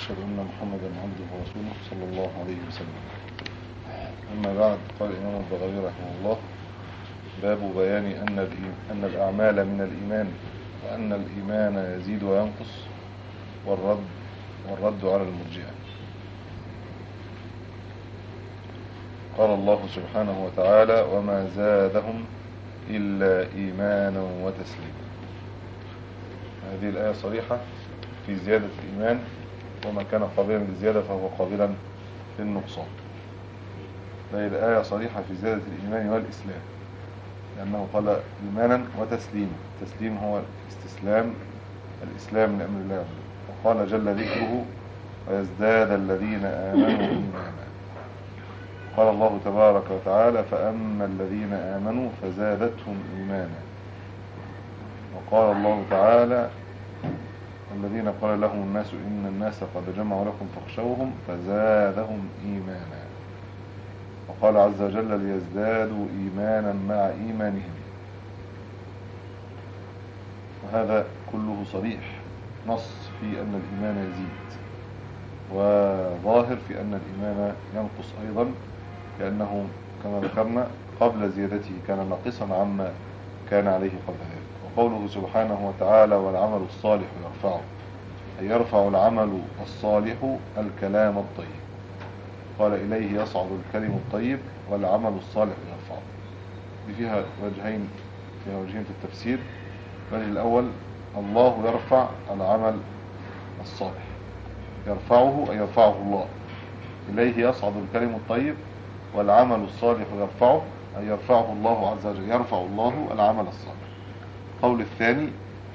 وأشهد أن محمدا عبده ورسوله صلى الله عليه وسلم أما بعد قال الإمام البغوي رحمه الله باب بيان أن, أن الأعمال من الإيمان وأن الإيمان يزيد وينقص والرد, والرد على المرجئة قال الله سبحانه وتعالى وما زادهم إلا إيمانا وتسليما هذه الآية صريحة في زيادة الإيمان وما كان قابلا للزيادة فهو قابلا للنقصان هذه الآية صريحة في زيادة الإيمان والإسلام لأنه قال إيمانا وتسليما التسليم هو استسلام الإسلام لأمر الله وقال جل ذكره ويزداد الذين آمنوا إيمانا قال الله تبارك وتعالى فأما الذين آمنوا فزادتهم إيمانا وقال الله تعالى الذين قال لهم الناس إن الناس قد جمعوا لكم فاخشوهم فزادهم إيمانا وقال عز وجل ليزدادوا إيمانا مع إيمانهم وهذا كله صريح نص في أن الإيمان يزيد وظاهر في أن الإيمان ينقص أيضا لأنه كما ذكرنا قبل زيادته كان ناقصا عما كان عليه قبل ذلك وقوله سبحانه وتعالى والعمل الصالح يرفعه أي يرفع العمل الصالح الكلام الطيب قال إليه يصعد الكلم الطيب والعمل الصالح يرفعه دي فيها وجهين فيها وجهين في التفسير الوجه الأول الله يرفع العمل الصالح يرفعه أي يرفعه الله إليه يصعد الكلم الطيب والعمل الصالح يرفعه أي يرفعه الله عز وجل يرفع الله العمل الصالح القول الثاني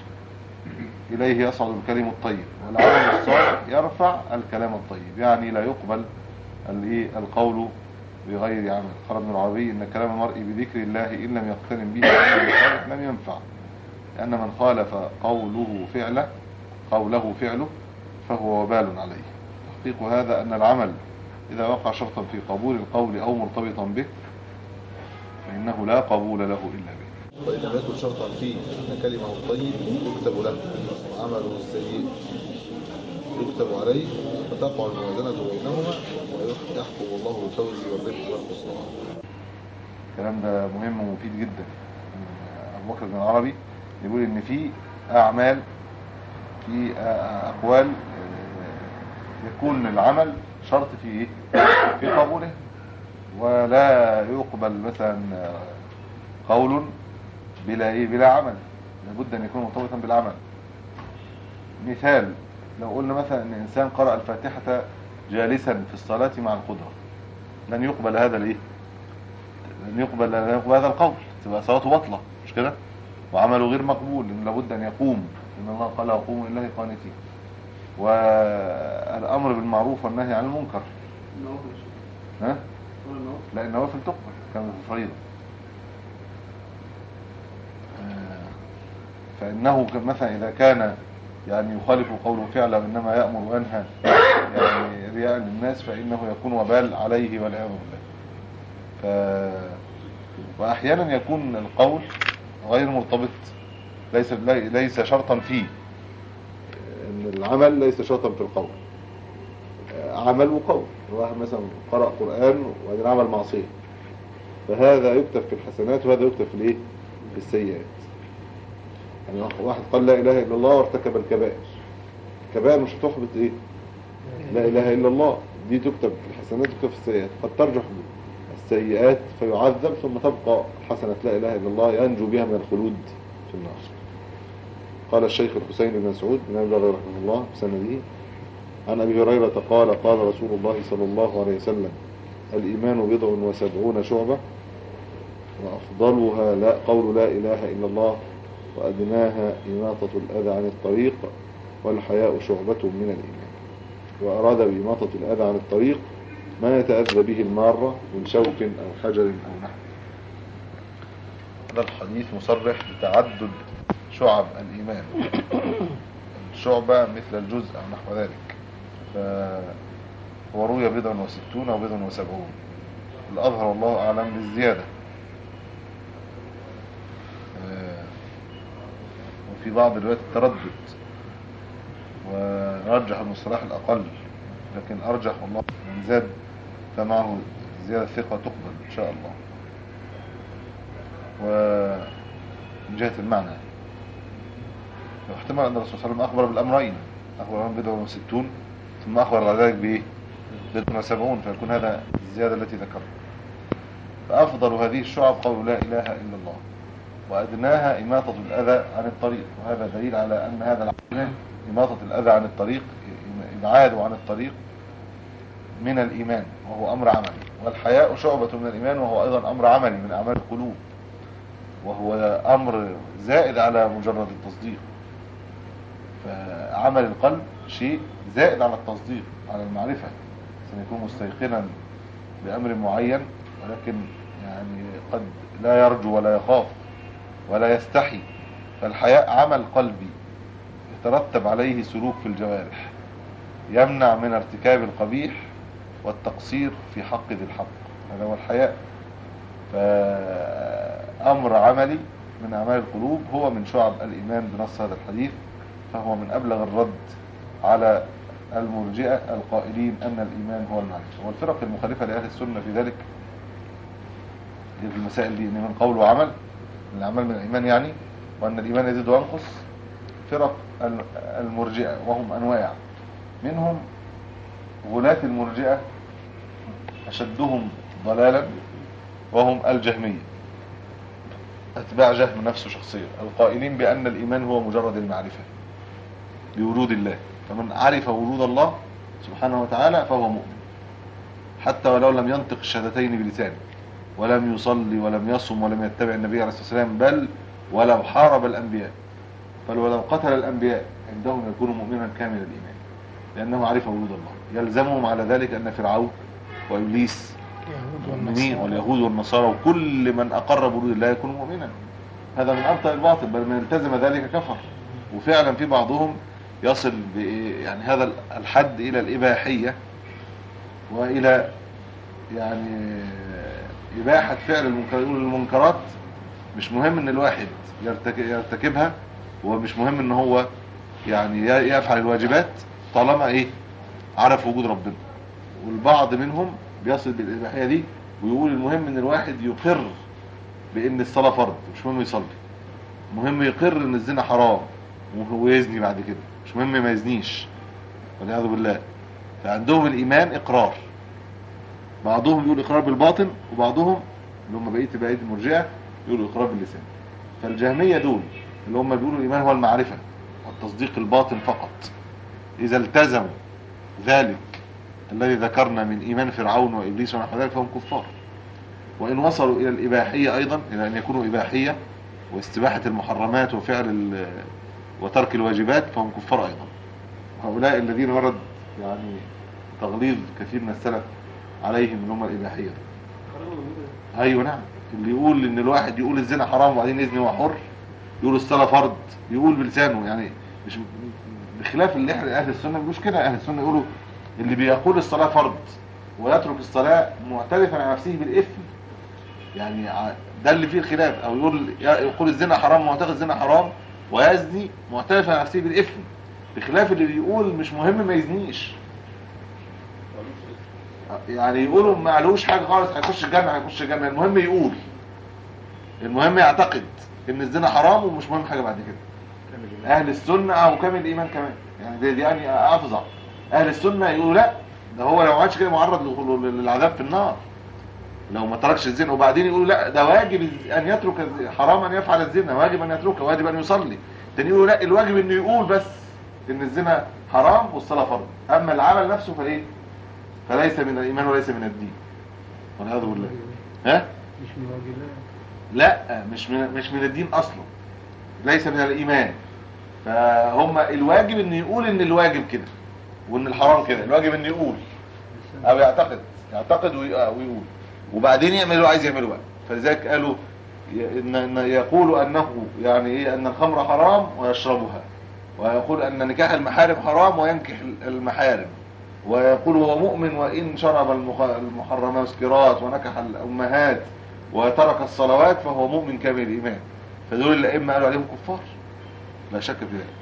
إليه يصعد الكلم الطيب والعمل الصالح يرفع الكلام الطيب يعني لا يقبل القول بغير عمل قال ابن العربي إن كلام المرء بذكر الله إن لم يقترن به لم ينفع لأن من خالف قوله فعله قوله فعله فهو وبال عليه تحقيق هذا أن العمل إذا وقع شرطا في قبول القول أو مرتبطا به فإنه لا قبول له إلا به وإن لم يكن شرطا فيه أن كلمه الطيب يكتب له وعمله السيء يكتب عليه فتقع الموازنة بينهما ويحكم الله بالفوز والربح والخسران الكلام ده مهم ومفيد جدا أبو بكر بن العربي يقول إن في أعمال في أقوال يكون العمل شرط في إيه؟ في قبوله ولا يقبل مثلا قول بلا ايه بلا عمل لابد ان يكون مرتبطا بالعمل مثال لو قلنا مثلا ان انسان قرأ الفاتحة جالسا في الصلاة مع القدرة لن يقبل هذا الايه لن يقبل, لن يقبل هذا القول تبقى صلاته بطلة مش كده وعمله غير مقبول لان لابد ان يقوم ان الله قال قوموا لله قانتين والامر بالمعروف والنهي عن المنكر ها لا النوافل تقبل كما في الفريضه فإنه مثلا إذا كان يعني يخالف قوله فعلا وإنما يأمر وينهى يعني رياء للناس فإنه يكون وبال عليه والعياذ بالله ف... وأحيانا يكون القول غير مرتبط ليس ليس شرطا فيه ان العمل ليس شرطا في القول عمل وقول واحد مثلا قرأ قرآن وبعدين عمل معصية فهذا يكتب في الحسنات وهذا يكتب في الايه في السيئات يعني واحد قال لا اله الا الله وارتكب الكبائر الكبائر مش هتحبط ايه لا اله الا الله دي تكتب في الحسنات تكتب في السيئات قد ترجح السيئات فيعذب ثم تبقى حسنة لا اله الا الله ينجو بها من الخلود في النار قال الشيخ الحسين بن مسعود بن ابي هريره رحمه الله بسنده عن ابي هريره قال قال رسول الله صلى الله عليه وسلم الايمان بضع وسبعون شعبه وافضلها لا قول لا اله الا الله وأدناها إماطة الأذى عن الطريق والحياء شعبة من الإيمان وأراد بإماطة الأذى عن الطريق ما يتأذى به المارة من شوك أو حجر أو نحو هذا الحديث مصرح بتعدد شعب الإيمان الشعبة مثل الجزء أو نحو ذلك فهو روي بضع وستون أو بضع وسبعون الأظهر والله أعلم بالزيادة في بعض الروايات التردد رجح المصطلح الأقل لكن أرجح والله من زاد فمعه زيادة ثقة تقبل إن شاء الله ومن جهة المعنى واحتمال أن الرسول صلى الله عليه وسلم أخبر بالأمرين أخبر عن بدء وستون ثم أخبر بعد ذلك بإيه بدء وسبعون فيكون هذا الزيادة التي ذكرها فأفضل هذه الشعب قول لا إله إلا الله وأدناها إماطة الأذى عن الطريق وهذا دليل على أن هذا العمل إماطة الأذى عن الطريق إبعاد عن الطريق من الإيمان وهو أمر عملي والحياء شعبة من الإيمان وهو أيضا أمر عملي من أعمال القلوب وهو أمر زائد على مجرد التصديق فعمل القلب شيء زائد على التصديق على المعرفة سيكون مستيقنا بأمر معين ولكن يعني قد لا يرجو ولا يخاف ولا يستحي فالحياء عمل قلبي يترتب عليه سلوك في الجوارح يمنع من ارتكاب القبيح والتقصير في حق ذي الحق هذا هو الحياء فأمر عملي من أعمال القلوب هو من شعب الإيمان بنص هذا الحديث فهو من أبلغ الرد على المرجئة القائلين أن الإيمان هو المعرفة والفرق المخالفة لأهل السنة في ذلك في المسائل دي إن من قول وعمل من الأعمال من الإيمان يعني وأن الإيمان يزيد وينقص فرق المرجئة وهم أنواع منهم غلاة المرجئة أشدهم ضلالا وهم الجهمية أتباع جهم نفسه شخصيا القائلين بأن الإيمان هو مجرد المعرفة بوجود الله فمن عرف وجود الله سبحانه وتعالى فهو مؤمن حتى ولو لم ينطق الشهادتين بلسانه ولم يصلي ولم يصم ولم يتبع النبي عليه الصلاة والسلام بل ولو حارب الأنبياء بل ولو قتل الأنبياء عندهم يكون مؤمنا كامل الإيمان لأنه عرف وجود الله يلزمهم على ذلك أن فرعون وإبليس والمؤمنين واليهود والنصارى وكل من أقر بوجود الله يكون مؤمنا هذا من أبطأ الباطل بل من التزم ذلك كفر وفعلا في بعضهم يصل يعني هذا الحد إلى الإباحية وإلى يعني إباحة فعل المنكرات مش مهم ان الواحد يرتكبها ومش مهم ان هو يعني يفعل الواجبات طالما ايه عرف وجود ربنا والبعض منهم بيصل بالإباحية دي ويقول المهم ان الواحد يقر بان الصلاة فرض مش مهم يصلي مهم يقر ان الزنا حرام وهو يزني بعد كده مش مهم ما يزنيش والعياذ بالله فعندهم الايمان اقرار بعضهم يقول اقرار بالباطن وبعضهم اللي هم بقيه بقيه المرجئه يقولوا اقرار باللسان فالجهميه دول اللي هم بيقولوا الايمان هو المعرفه والتصديق الباطن فقط اذا التزموا ذلك الذي ذكرنا من ايمان فرعون وابليس ونحو ذلك فهم كفار وان وصلوا الى الاباحيه ايضا الى ان يكونوا اباحيه واستباحه المحرمات وفعل وترك الواجبات فهم كفار ايضا هؤلاء الذين ورد يعني تغليظ كثير من السلف عليهم ان هم الاباحيه ايوه نعم اللي يقول ان الواحد يقول الزنا حرام وبعدين يزني وهو حر يقول الصلاه فرض يقول بلسانه يعني مش بخلاف اللي احنا اهل السنه مش كده اهل السنه يقولوا اللي بيقول الصلاه فرض ويترك الصلاه معترفا على نفسه بالاثم يعني ده اللي فيه الخلاف او يقول يقول الزنا حرام معتقد الزنا حرام ويزني معترفا على نفسه بالاثم بخلاف اللي بيقول مش مهم ما يزنيش يعني يقولوا ما علوش حاجه خالص هيخش الجنه هيخش الجنه المهم يقول المهم يعتقد ان الزنا حرام ومش مهم حاجه بعد كده اهل السنه او كامل الايمان كمان يعني دي, دي يعني افظع اهل السنه يقولوا لا ده هو لو ما عادش كده معرض للعذاب في النار لو ما تركش الزنا وبعدين يقولوا لا ده واجب ان يترك حرام ان يفعل الزنا واجب ان يتركه واجب ان يصلي تاني يقولوا لا الواجب انه يقول بس ان الزنا حرام والصلاه فرض اما العمل نفسه فايه فليس من الايمان وليس من الدين والعياذ بالله ها مش من واجبات لا مش من مش من الدين اصلا ليس من الايمان فهم الواجب ان يقول ان الواجب كده وان الحرام كده الواجب ان يقول او يعتقد يعتقد ويقول وبعدين يعمل اللي عايز يعمله بقى فلذلك قالوا ان إن يقول انه يعني ايه ان الخمر حرام ويشربها ويقول ان نكاح المحارم حرام وينكح المحارم ويقول هو مؤمن وان شرب المحرمات مسكرات ونكح الامهات وترك الصلوات فهو مؤمن كامل الايمان فدول الائمه قالوا عليهم كفار لا شك في ذلك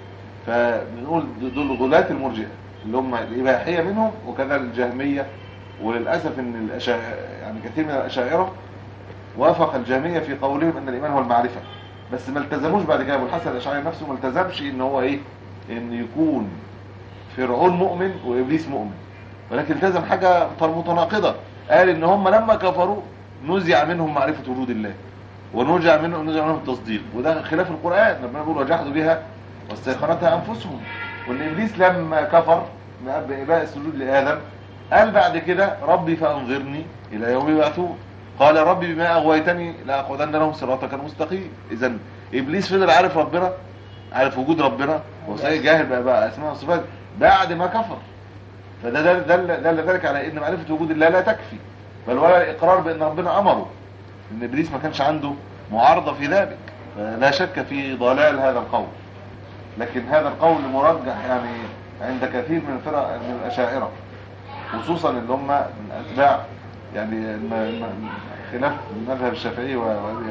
فبنقول دول غلاة المرجئة اللي هم الإباحية منهم وكذا الجهمية وللأسف ان الأشا... يعني كثير من الأشاعرة وافق الجهمية في قولهم ان الإيمان هو المعرفة بس ما التزموش بعد كده ابو الحسن الأشعري نفسه ما التزمش ان هو ايه ان يكون فرعون مؤمن وإبليس مؤمن ولكن التزم حاجة متناقضة قال ان هم لما كفروا نزع منهم معرفة وجود الله ونرجع منه نرجع منهم التصديق وده خلاف القرآن ربنا بيقول وجحدوا بها واستيقنتها أنفسهم وان إبليس لما كفر بإباء السجود لآدم قال بعد كده ربي فأنظرني إلى يوم يبعثون قال ربي بما أغويتني لأقعدن لهم صراطك المستقيم إذا إبليس فضل عارف ربنا عارف وجود ربنا وصحيح جاهل بقى, بقى أسماء وصفات بعد ما كفر فده دل, دل, دل ذلك على ان معرفة وجود الله لا تكفي بل ولا الاقرار بان ربنا امره ان ابليس ما كانش عنده معارضة في ذلك فلا شك في ضلال هذا القول لكن هذا القول مرجح يعني عند كثير من الفرق من الاشاعرة خصوصا اللي هم من اتباع يعني الم- الم- خلاف المذهب الشافعي و- و-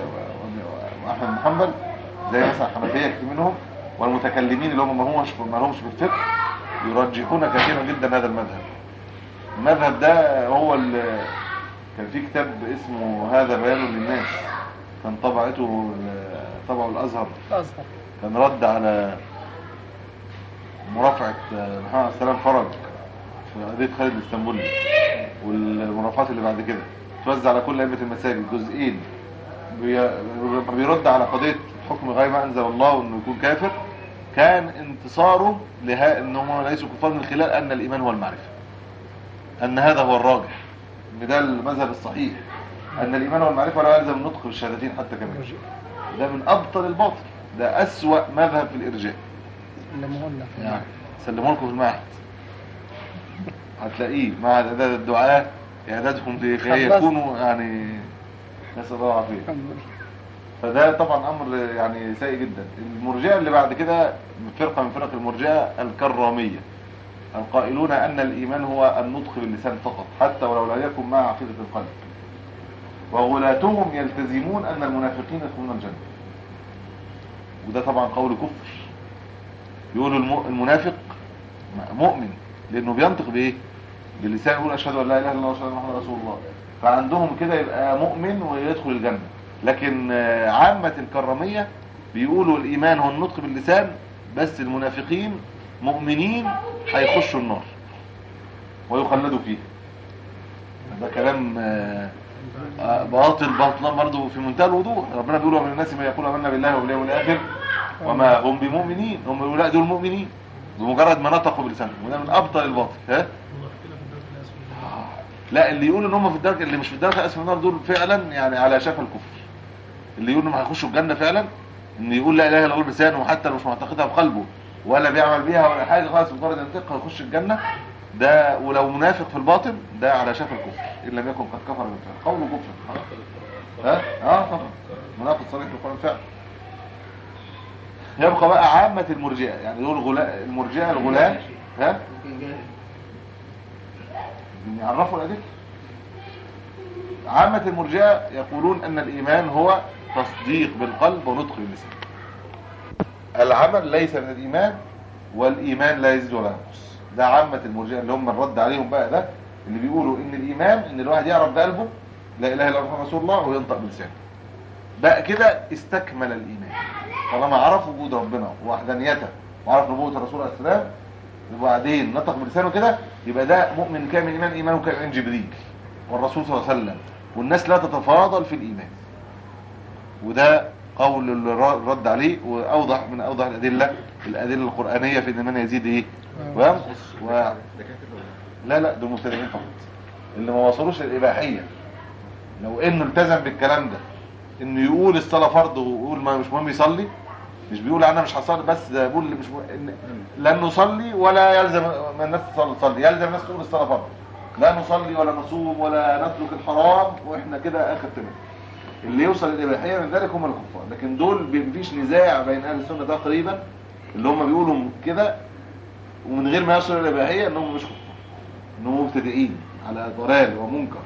و- واحمد بن حنبل زي مثلا حنفيه كتير منهم والمتكلمين اللي هم ما همش ما لهمش في الفقه يرجحون كثيرا جدا هذا المذهب المذهب ده هو ال- كان في كتاب اسمه هذا بيان للناس كان طبعته ال- طبعه الازهر الازهر كان رد على مرافعة محمد السلام فرج في قضية خالد الاسطنبولي والمرافعات اللي بعد كده توزع على كل أئمة المساجد جزئين بي- بيرد على قضية حكم غير ما أنزل الله وإنه يكون كافر كان انتصاره لها إنهم ليسوا كفار من خلال أن الإيمان هو المعرفة أن هذا هو الراجح إن ده المذهب الصحيح أن الإيمان هو المعرفة ولا يلزم النطق بالشهادتين حتى كمان ده من أبطل الباطل ده أسوأ مذهب في الإرجاء لمهنا يعني سلموا لكم في المعهد هتلاقيه معهد اعداد الدعاء اعدادهم لكي خلصت. يكونوا يعني نسال الله العافيه فده طبعا امر يعني سيء جدا المرجئه اللي بعد كده فرقه من فرق المرجئه الكراميه القائلون ان الايمان هو النطق باللسان فقط حتى ولو لا يكن مع عقيده القلب وغلاتهم يلتزمون ان المنافقين يدخلون الجنه وده طبعا قول كفر يقولوا الم- المنافق مؤمن لانه بينطق بايه باللسان يقول اشهد ان لا اله الا الله واشهد ان محمدا رسول الله فعندهم كده يبقى مؤمن ويدخل الجنه لكن آه، عامه الكراميه بيقولوا الايمان هو النطق باللسان بس المنافقين مؤمنين هيخشوا النار ويخلدوا فيه ده كلام آه، آه، باطل باطلا برضه في منتهى الوضوح ربنا بيقول ومن الناس من يقول امنا بالله واليوم الاخر وما هم بمؤمنين هم يقولوا لا دول مؤمنين بمجرد ما نطقوا بلسانهم وده من ابطل الباطل ها لا اللي يقول ان هم في الدرجه اللي مش في الدرجه الاسفل من النار دول فعلا يعني على شفا الكفر اللي يقول انهم هيخشوا الجنه فعلا ان يقول لا اله الا الله بلسانه وحتى لو مش معتقدها بقلبه ولا بيعمل بيها ولا حاجه خالص مجرد ينطقها يخش الجنه ده ولو منافق في الباطن ده على شفا الكفر ان لم يكن قد كفر بالفعل قوله كفر ها اه طبعا منافق صريح في القران فعلا يبقى بقى عامة المرجئة يعني دول غلاء المرجئة الغلاة ها يعرفوا الأدلة عامة المرجئة يقولون أن الإيمان هو تصديق بالقلب ونطق باللسان العمل ليس من الإيمان والإيمان لا يزيد ولا ينقص ده عامة المرجئة اللي هم الرد عليهم بقى ده اللي بيقولوا إن الإيمان إن الواحد يعرف بقلبه لا إله إلا الله محمد رسول الله وينطق بلسانه بقى كده استكمل الإيمان طالما عرف وجود ربنا ووحدانيته وعرف نبوة الرسول عليه السلام وبعدين نطق بلسانه كده يبقى ده مؤمن كامل ايمان ايمانه كايمان جبريل والرسول صلى الله عليه وسلم والناس لا تتفاضل في الايمان وده قول اللي رد عليه واوضح من اوضح الادله الادله القرانيه في ان الايمان يزيد ايه وينقص و... لا لا دول مبتدئين فقط اللي ما وصلوش للاباحيه لو انه التزم بالكلام ده انه يقول الصلاه فرض ويقول ما مش مهم يصلي مش بيقول انا مش هصلي بس ده بيقول مش م... إن لن نصلي ولا يلزم ما الناس تصلي تصلي يلزم الناس تقول الصلاه فرض لا نصلي ولا نصوم ولا نترك الحرام واحنا كده اخر تمام اللي يوصل للاباحيه من ذلك هم الكفار لكن دول مفيش نزاع بين اهل السنه تقريبا اللي هم بيقولوا كده ومن غير ما يصلوا للاباحيه انهم مش كفار انهم مبتدئين على ضلال ومنكر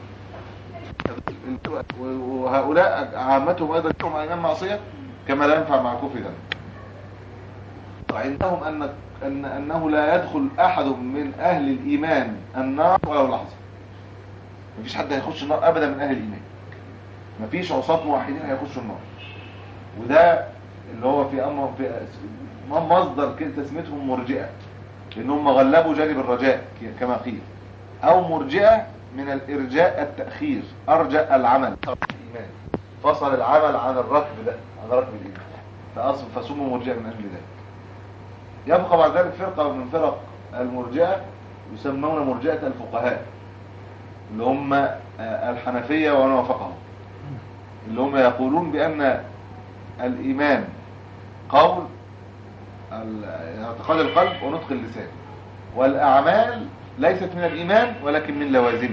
وهؤلاء عامتهم ايضا لهم ايمان معصيه كما لا ينفع مع كفر ذنب عندهم أن أن أنه لا يدخل أحد من أهل الإيمان النار ولو لحظة مفيش حد هيخش النار أبدا من أهل الإيمان مفيش عصاة موحدين هيخشوا النار وده اللي هو في أمر في مصدر كده تسميتهم مرجئة لأنهم غلبوا جانب الرجاء كما قيل أو مرجئة من الإرجاء التأخير أرجأ العمل الإيمان فصل العمل عن الركب ده عن ركب الإيمان فأصل فسموا مرجئة من أجل ذلك يبقى بعد ذلك فرقة من فرق المرجئة يسمون مرجئة الفقهاء اللي هم الحنفية ومن وافقهم اللي هم يقولون بأن الإيمان قول اعتقاد القلب ونطق اللسان والأعمال ليست من الإيمان ولكن من لوازمه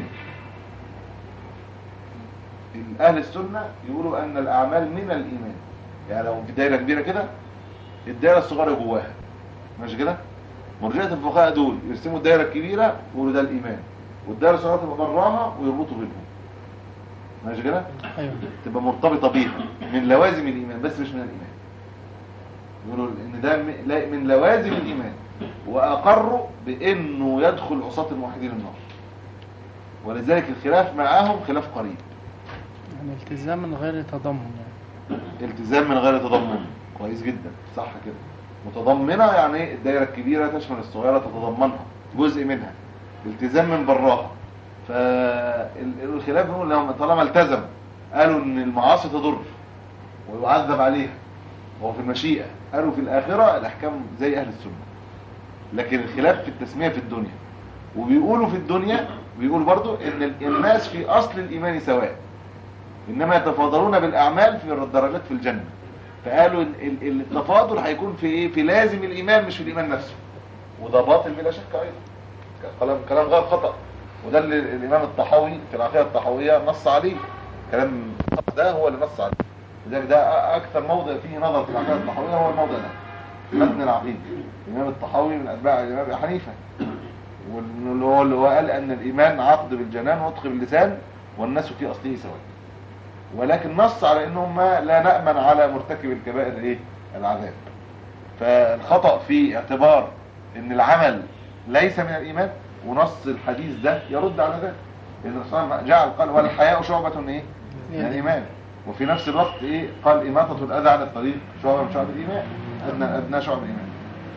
أهل السنة يقولوا أن الأعمال من الإيمان يعني لو في دايرة كبيرة كده الدايرة الصغيرة جواها ماشي كده مرجئة الفقهاء دول يرسموا الدايرة الكبيرة ويقولوا ده الإيمان والدايرة الصغيرة تبقى براها ويربطوا بينهم ماشي كده ايوه تبقى مرتبطة بيها من لوازم الإيمان بس مش من الإيمان يقولوا ان ده م- لا- من لوازم الإيمان وأقروا بأنه يدخل عصاة الموحدين النار ولذلك الخلاف معاهم خلاف قريب يعني التزام من غير تضمن يعني التزام من غير تضمن كويس جدا صح كده متضمنة يعني ايه الدايرة الكبيرة تشمل الصغيرة تتضمنها جزء منها التزام من براها فالخلاف بيقول لهم طالما التزم قالوا ان المعاصي تضر ويعذب عليها وهو في المشيئة قالوا في الآخرة الأحكام زي أهل السنة لكن الخلاف في التسمية في الدنيا وبيقولوا في الدنيا بيقولوا برضو ان الناس في أصل الإيمان سواء إنما يتفاضلون بالأعمال في الدرجات في الجنة فقالوا ال- ال- التفاضل هيكون في إيه في لازم الإيمان مش في الإيمان نفسه وده باطل بلا شك أيضا كلام كلام غير خطأ وده اللي الإمام الطحاوي في العقيدة الطحاوية نص عليه كلام ده هو اللي نص عليه لذلك ده أ- أكثر موضع فيه نظر في العقيدة الطحاوية هو الموضع ده متن العقيدة الإمام الطحاوي من أتباع الإمام أبي حنيفة واللي هو اللي هو قال أن الإيمان عقد بالجنان ونطق باللسان والناس في أصله سواء ولكن نص على انهم ما لا نأمن على مرتكب الكبائر ايه العذاب فالخطأ في اعتبار ان العمل ليس من الايمان ونص الحديث ده يرد على ذلك لان الرسول صلى الله عليه وسلم جعل قال والحياء شعبة ايه من الايمان وفي نفس الوقت ايه قال اماطة الاذى عن الطريق شعبة من شعب الايمان ادنى ادنى شعب الايمان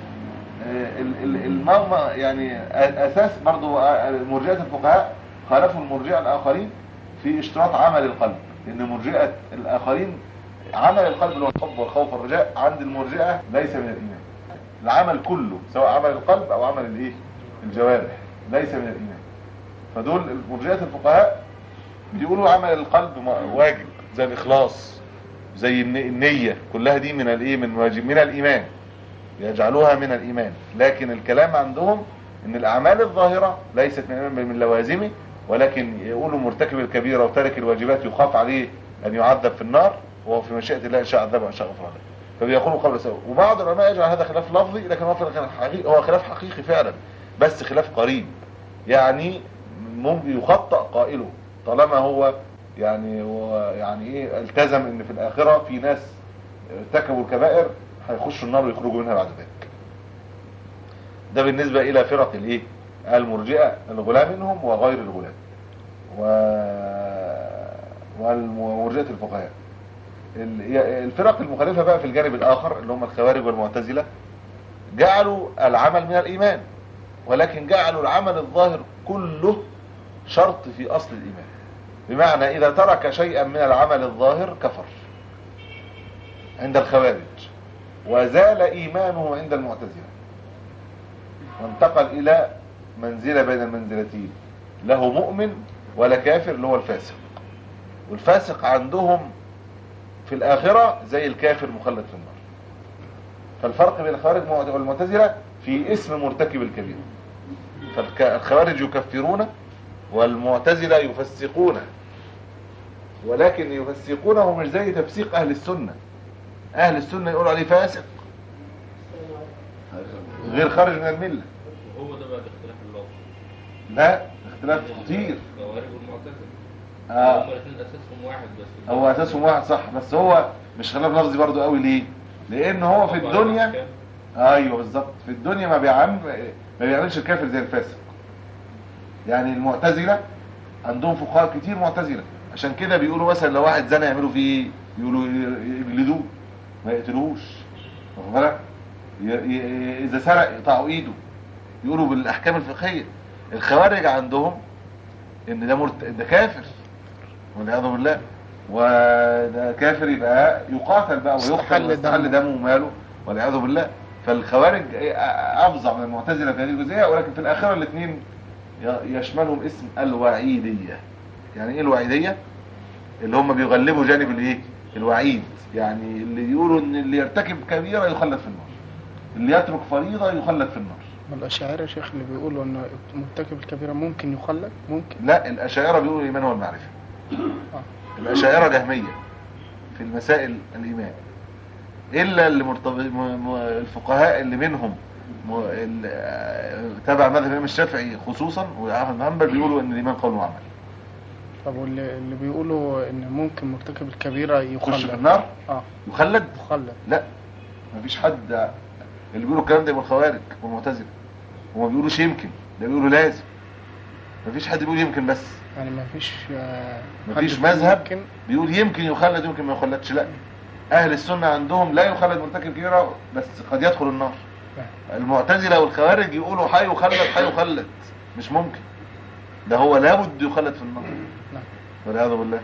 آه، ال- ال- المرمى يعني اساس برضو آه، مرجئة الفقهاء خالفوا المرجئة الاخرين في اشتراط عمل القلب لان مرجئة الاخرين عمل القلب اللي هو الحب والخوف والرجاء عند المرجئة ليس من الايمان العمل كله سواء عمل القلب او عمل الايه الجوارح ليس من الايمان فدول مرجئة الفقهاء بيقولوا عمل القلب م- واجب زي الاخلاص زي الن- النية كلها دي من الايه من واجب من الايمان يجعلوها من الإيمان لكن الكلام عندهم ان الأعمال الظاهرة ليست من الإيمان بل من لوازمه ولكن يقولوا مرتكب الكبيرة وتارك الواجبات يخاف عليه أن يعذب في النار وهو في مشيئة الله إن شاء عذبه وإن شاء غفر له فبيقولوا قبل سواء وبعض العلماء يجعل هذا خلاف لفظي لكن هو خلاف حقيقي هو خلاف حقيقي فعلا بس خلاف قريب يعني ممكن يخطأ قائله طالما هو يعني هو يعني ايه التزم ان في الآخرة في ناس ارتكبوا الكبائر هيخشوا النار ويخرجوا منها بعد ذلك ده بالنسبة الى فرق الايه المرجئة الغلام منهم وغير الغلام و ومرجئة الفقهاء ال- الفرق المخالفة بقى في الجانب الاخر اللي هم الخوارج والمعتزلة جعلوا العمل من الايمان ولكن جعلوا العمل الظاهر كله شرط في اصل الايمان بمعنى اذا ترك شيئا من العمل الظاهر كفر عند الخوارج وزال ايمانه عند المعتزلة وانتقل الى منزلة بين المنزلتين له مؤمن ولا كافر اللي هو الفاسق والفاسق عندهم في الاخرة زي الكافر مخلد في النار فالفرق بين الخوارج والمعتزلة في اسم مرتكب الكبيرة فالخوارج يكفرون والمعتزلة يفسقون ولكن يفسقونه مش زي تفسيق اهل السنة اهل السنة يقولوا عليه فاسق غير خارج من الملة وهو ده بقى الاختلاف اللفظي لا اختلاف خطير الخوارج والمعتزله آه. هم الاثنين اساسهم واحد بس هو اساسهم واحد صح بس هو مش خلاف لفظي برضو قوي ليه لان هو في الدنيا ايوه بالظبط في الدنيا ما بيعمل ما بيعملش الكافر زي الفاسق يعني المعتزله عندهم فقهاء كتير معتزله عشان كده بيقولوا مثلا لو واحد زنى يعملوا فيه ايه يقولوا يجلدوه ما يقتلوهوش واخد بالك ي- ي- اذا سرق يقطعوا ايده يقولوا بالاحكام الفقهيه الخوارج عندهم ان ده مرت... ده كافر والعياذ بالله وده كافر يبقى يقاتل بقى ويقتل يستحل ويستحل دمه. دمه وماله والعياذ بالله فالخوارج إيه، افظع من المعتزله في هذه الجزئيه ولكن في الاخره الاثنين يشملهم اسم الوعيديه يعني ايه الوعيديه اللي هم بيغلبوا جانب الايه الوعيد يعني اللي يقولوا ان اللي يرتكب كبيره يخلد في النار اللي يترك فريضه يخلد في النار والأشاعرة يا شيخ اللي بيقولوا إن مرتكب الكبيرة ممكن يخلد ممكن لا الاشاعره بيقولوا الايمان هو المعرفه آه. الاشاعره جهميه في المسائل الايمان الا اللي مرتبط م- م- الفقهاء اللي منهم م- ال- آه، تبع مذهب الامام الشافعي خصوصا واحمد بن حنبل بيقولوا ان الايمان قول وعمل طب واللي اللي بيقولوا إن ممكن مرتكب الكبيرة يخلد يخش في النار اه يخلد يخلد لا مفيش حد اللي بيقولوا الكلام ده من الخوارج والمعتزله وما بيقولوش يمكن ده بيقولوا لازم مفيش حد بيقول يمكن بس يعني ما فيش آه، مفيش حد مذهب ممكن بيقول يمكن يخلد يمكن ما يخلدش لا اهل السنه عندهم لا يخلد مرتكب كبيره بس قد يدخل النار المعتزله والخوارج يقولوا حي يخلد حي يخلد مش ممكن ده هو لابد يخلد في النار نعم. والعياذ بالله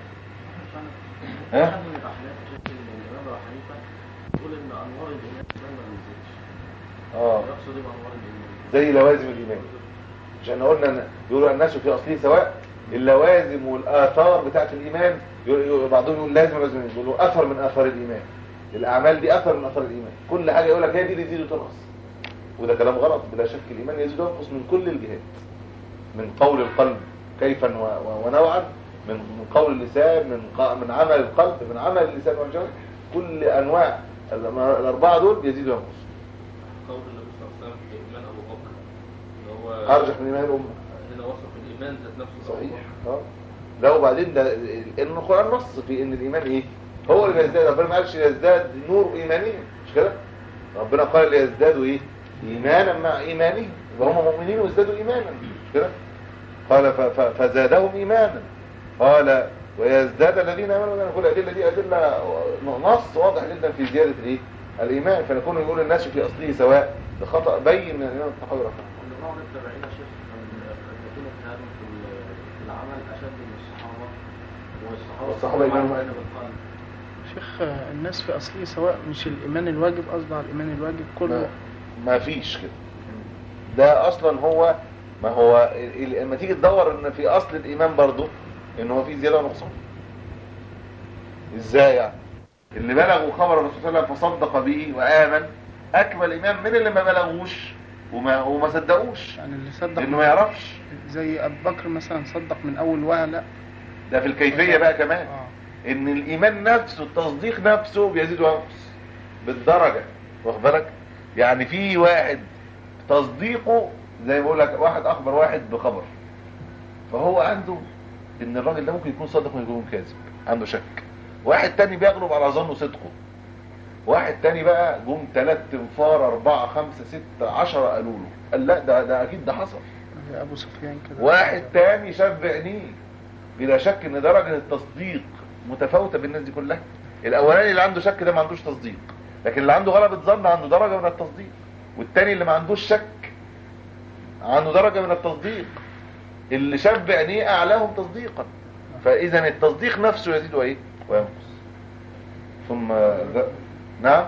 ها؟ ها من الأحناف شفت إن الإمام أبو حنيفة يقول إن أنوار الإيمان ما نزلتش اه يقصد إيه بأنوار الإيمان؟ زي لوازم الايمان مش احنا قلنا إن- بيقولوا الناس في اصله سواء اللوازم والاثار بتاعت الايمان ي- ي- بعضهم يقول لازم لازم يقولوا اثر من اثار الايمان الاعمال دي اثر من اثار الايمان كل حاجه يقول لك هي دي اللي تزيد وتنقص وده كلام غلط بلا شك الايمان يزيد وينقص من كل الجهات من قول القلب كيفا و- و- ونوعا من من قول اللسان من ق- من عمل القلب من عمل اللسان والجوارح كل انواع الم- الاربعه دول يزيد وينقص قول النبي صلى الله عليه وسلم في إيمان أبو بكر اللي هو ارجح من ايمان الامه هنا وصف الإيمان ذات نفسه أبو صحيح بكر. اه لا وبعدين ده ان القران نص في ان الايمان ايه هو اللي بيزداد ربنا ما قالش يزداد نور ايمانيا مش كده ربنا قال ليزدادوا ايه ايمانا مع ايمانهم يبقى هم مؤمنين وازدادوا ايمانا مش كده قال ف- ف- فزادهم ايمانا قال ويزداد الذين امنوا لأن كل الادله دي ادله نص واضح جدا في زياده الايه الايمان فنكون يقول الناس في اصله سواء ده خطا بين من الامام الطحاوي رحمه الله عند بعض التابعين يا شيخ كان قد يكون اجتهادهم في ال- في العمل أشد من الصحابة والصحابة والصحابة إيمانهم طبعاً أقل. بالقلب. شيخ آه، الناس في أصله سواء مش الإيمان الواجب قصدي على الإيمان الواجب ما, كله ما فيش كده ده اصلا هو ما هو ال- ال- لما تيجي تدور ان في اصل الايمان برضو ان هو في زياده ونقصان ازاي يعني اللي بلغوا خبر الرسول صلى الله عليه وسلم فصدق به وامن اكمل ايمان من اللي ما بلغوش وما وما صدقوش يعني اللي صدق لانه ما يعرفش زي أبو بكر مثلا صدق من أول وهلة ده في الكيفيه بقى كمان آه. ان الايمان نفسه التصديق نفسه بيزيد وينقص بالدرجه واخد بالك يعني في واحد تصديقه زي ما بقول لك واحد اخبر واحد بخبر فهو عنده ان الراجل ده ممكن يكون صادق وممكن يكون كاذب عنده شك واحد تاني بيغلب على ظنه صدقه واحد تاني بقى جم تلات انفار اربعة خمسة ستة عشرة قالوا له قال لا ده ده اكيد ده حصل زي أبو سفيان كده واحد تاني شاف بعينيه بلا شك ان درجة التصديق متفاوتة بالناس دي كلها الاولاني اللي عنده شك ده ما عندوش تصديق لكن اللي عنده غلبة ظن عنده درجة من التصديق والتاني اللي ما عندوش شك عنده درجة من التصديق اللي شاف بعينيه اعلاهم تصديقا فاذا التصديق نفسه يزيد وايه وينقص ثم ذا- نعم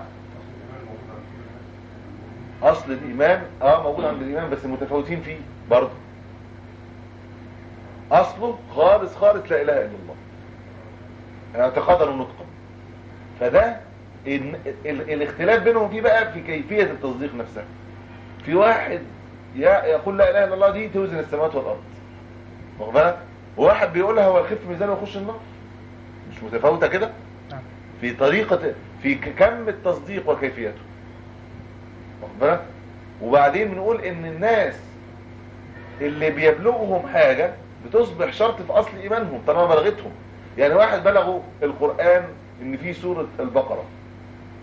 اصل الايمان اه موجود عند الايمان بس متفاوتين فيه برضه اصله خالص خالص لا اله الا الله اعتقادا ونطقا فده ال- ال- الاختلاف بينهم فيه بقى في كيفية التصديق نفسها في واحد يا- يقول لا اله الا الله دي توزن السماوات والارض واخد بالك وواحد بيقولها هو يخف ميزانه ويخش النار مش متفاوتة كده نعم. في طريقة في ك- كم التصديق وكيفيته واخد بالك وبعدين بنقول ان الناس اللي بيبلغهم حاجة بتصبح شرط في اصل ايمانهم طالما بلغتهم يعني واحد بلغوا القرآن ان في سورة البقرة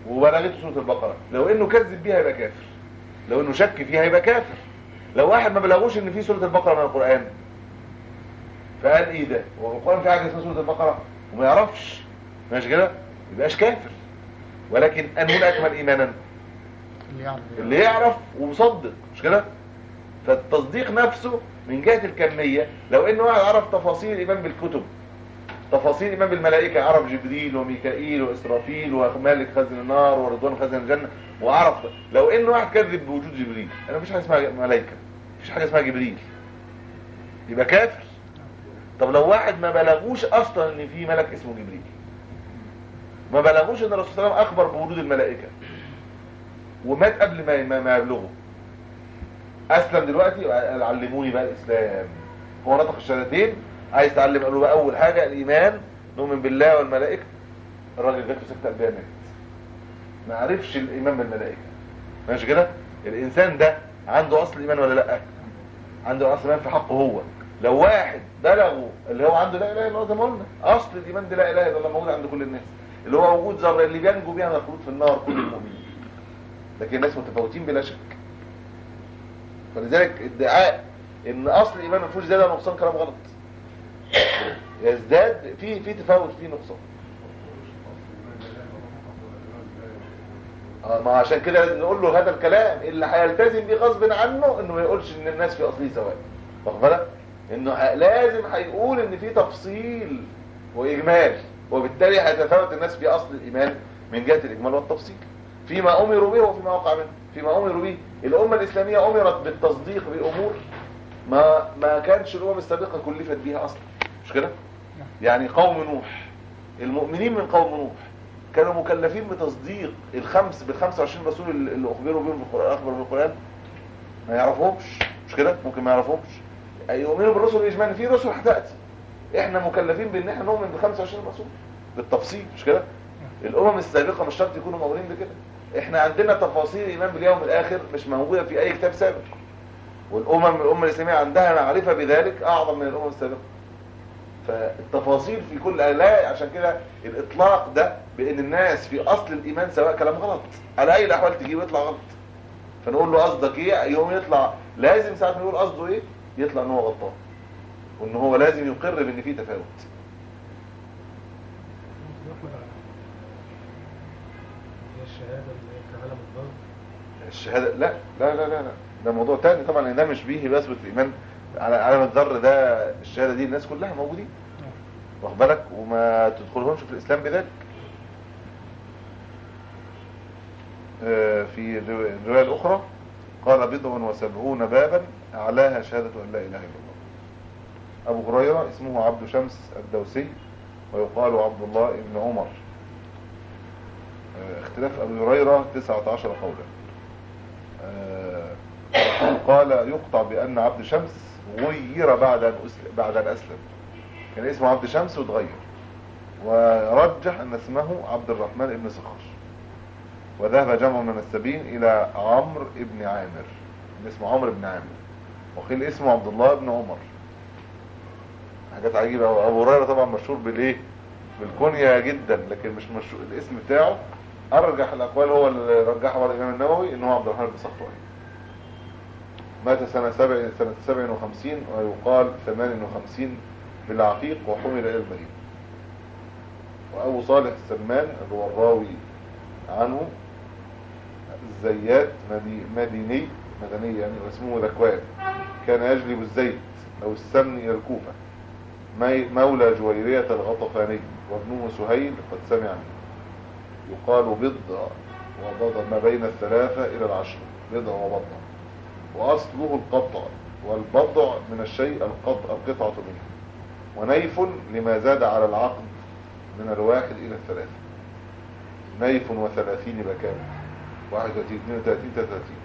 وبلغته سورة البقرة لو انه كذب بيها يبقى كافر لو انه شك فيها يبقى كافر لو واحد ما بلغوش ان في سورة البقرة من القرآن فقال ايه ده هو القرآن في حاجة اسمها سورة البقرة وما يعرفش ماشي كده يبقاش كافر ولكن ان هنا اكمل ايمانا اللي يعرف اللي يعرف ومصدق مش كده فالتصديق نفسه من جهة الكمية لو ان واحد عرف تفاصيل الايمان بالكتب تفاصيل الايمان بالملائكة عرف جبريل وميكائيل واسرافيل ومالك خزن النار ورضوان خزن الجنة وعرف لو ان واحد كذب بوجود جبريل انا مفيش حاجة اسمها ملائكة مفيش حاجة اسمها جبريل يبقى كافر طب لو واحد ما بلغوش اصلا ان في ملك اسمه جبريل ما بلغوش ان الرسول صلى الله عليه وسلم اخبر بوجود الملائكة ومات قبل ما ما, ما يبلغه اسلم دلوقتي علموني بقى الاسلام هو نطق الشهادتين عايز تعلم قالوا بقى اول حاجه الايمان نؤمن بالله والملائكه الراجل جات له سكته قلبيه مات ما عرفش الايمان بالملائكه ماشي كده الانسان ده عنده اصل ايمان ولا لا عنده اصل ايمان في حقه هو لو واحد بلغه اللي هو عنده لا اله الا الله زي ما قلنا اصل الايمان ده لا اله الا الله موجود عند كل الناس اللي هو وجود ذره اللي بينجو بيها من الخلود في النار كل المؤمنين لكن الناس متفاوتين بلا شك فلذلك ادعاء ان اصل الايمان ما فيهوش زياده ولا نقصان كلام غلط يزداد في في تفاوت في نقصان اه ما عشان كده لازم نقول له هذا الكلام اللي هيلتزم بيه غصب عنه انه ما يقولش ان الناس في اصله سواء واخد بالك انه ه- لازم هيقول ان في تفصيل واجمال وبالتالي هيتفاوت الناس في اصل الايمان من جهه الاجمال والتفصيل فيما امروا به وفيما وقع منه فيما امروا به الامه الاسلاميه امرت بالتصديق بامور ما ما كانش الامم السابقه كلفت بيها اصلا مش كده يعني قوم نوح المؤمنين من قوم نوح كانوا مكلفين بتصديق الخمس بال 25 رسول اللي اللي اخبروا بهم في القران اخبروا بالقران ما يعرفهمش مش كده ممكن ما يعرفهمش يؤمنوا بالرسل اجمالا في رسل هتاتي احنا مكلفين بان احنا نؤمن ب 25 رسول بالتفصيل مش كده الامم السابقه مش شرط يكونوا مؤمنين بكده احنا عندنا تفاصيل الايمان باليوم الاخر مش موجوده في اي كتاب سابق والامم الامه الاسلاميه عندها معرفه بذلك اعظم من الامم السابقه فالتفاصيل في كل لا عشان كده الاطلاق ده بان الناس في اصل الايمان سواء كلام غلط على اي الاحوال تجيب يطلع غلط فنقول له قصدك ايه يوم يطلع لازم ساعه ما يقول قصده ايه يطلع ان هو غلطان وان هو لازم يقر بان في تفاوت هي الشهادة اللي هي كعالم الضرب الشهاده لا لا لا لا, لا. ده موضوع تاني طبعا لان ده مش بيه بيثبت الايمان على علامه الذر ده الشهاده دي الناس كلها موجودين واخد بالك وما تدخلهمش في الاسلام بذلك آه، في الرو- الروايه الاخرى قال بضع وسبعون بابا اعلاها شهاده ان لا اله الا الله ابو هريره اسمه عبد شمس الدوسي ويقال عبد الله بن عمر آه، اختلاف ابي هريره 19 قولا آه، قال يقطع بأن عبد شمس غير بعد أن أسلم بعد أن أسلم كان اسمه عبد شمس وتغير ورجح أن اسمه عبد الرحمن بن صخر وذهب جمع من السبين إلى عمرو بن عامر كان اسمه عمرو بن عامر وقيل اسمه عبد الله بن عمر حاجات عجيبة أوي. أبو هريرة طبعا مشهور بالإيه بالكنية جدا لكن مش مشهور الاسم بتاعه أرجح الأقوال هو اللي رجحه بعد الإمام النووي إن هو عبد الرحمن بن صخر مات سنة سبع سنة سبع وخمسين ويقال ثمان وخمسين بالعقيق وحمل إلى المدينة وأبو صالح السمان اللي هو الراوي عنه الزيات مدي مديني مدني يعني واسمه ذكوان كان يجلب الزيت أو السمن إلى الكوفة مي- مولى جويرية الغطفاني وابنه سهيل قد سمع منه يقال بضع وبضع ما بين الثلاثة إلى العشر بضع وبضع وأصله القطع والبضع من الشيء القطع القطعة منه ونيف لما زاد على العقد من الواحد إلى الثلاثة نيف وثلاثين بكام واحد وثلاثين اثنين وثلاثين ثلاثة وثلاثين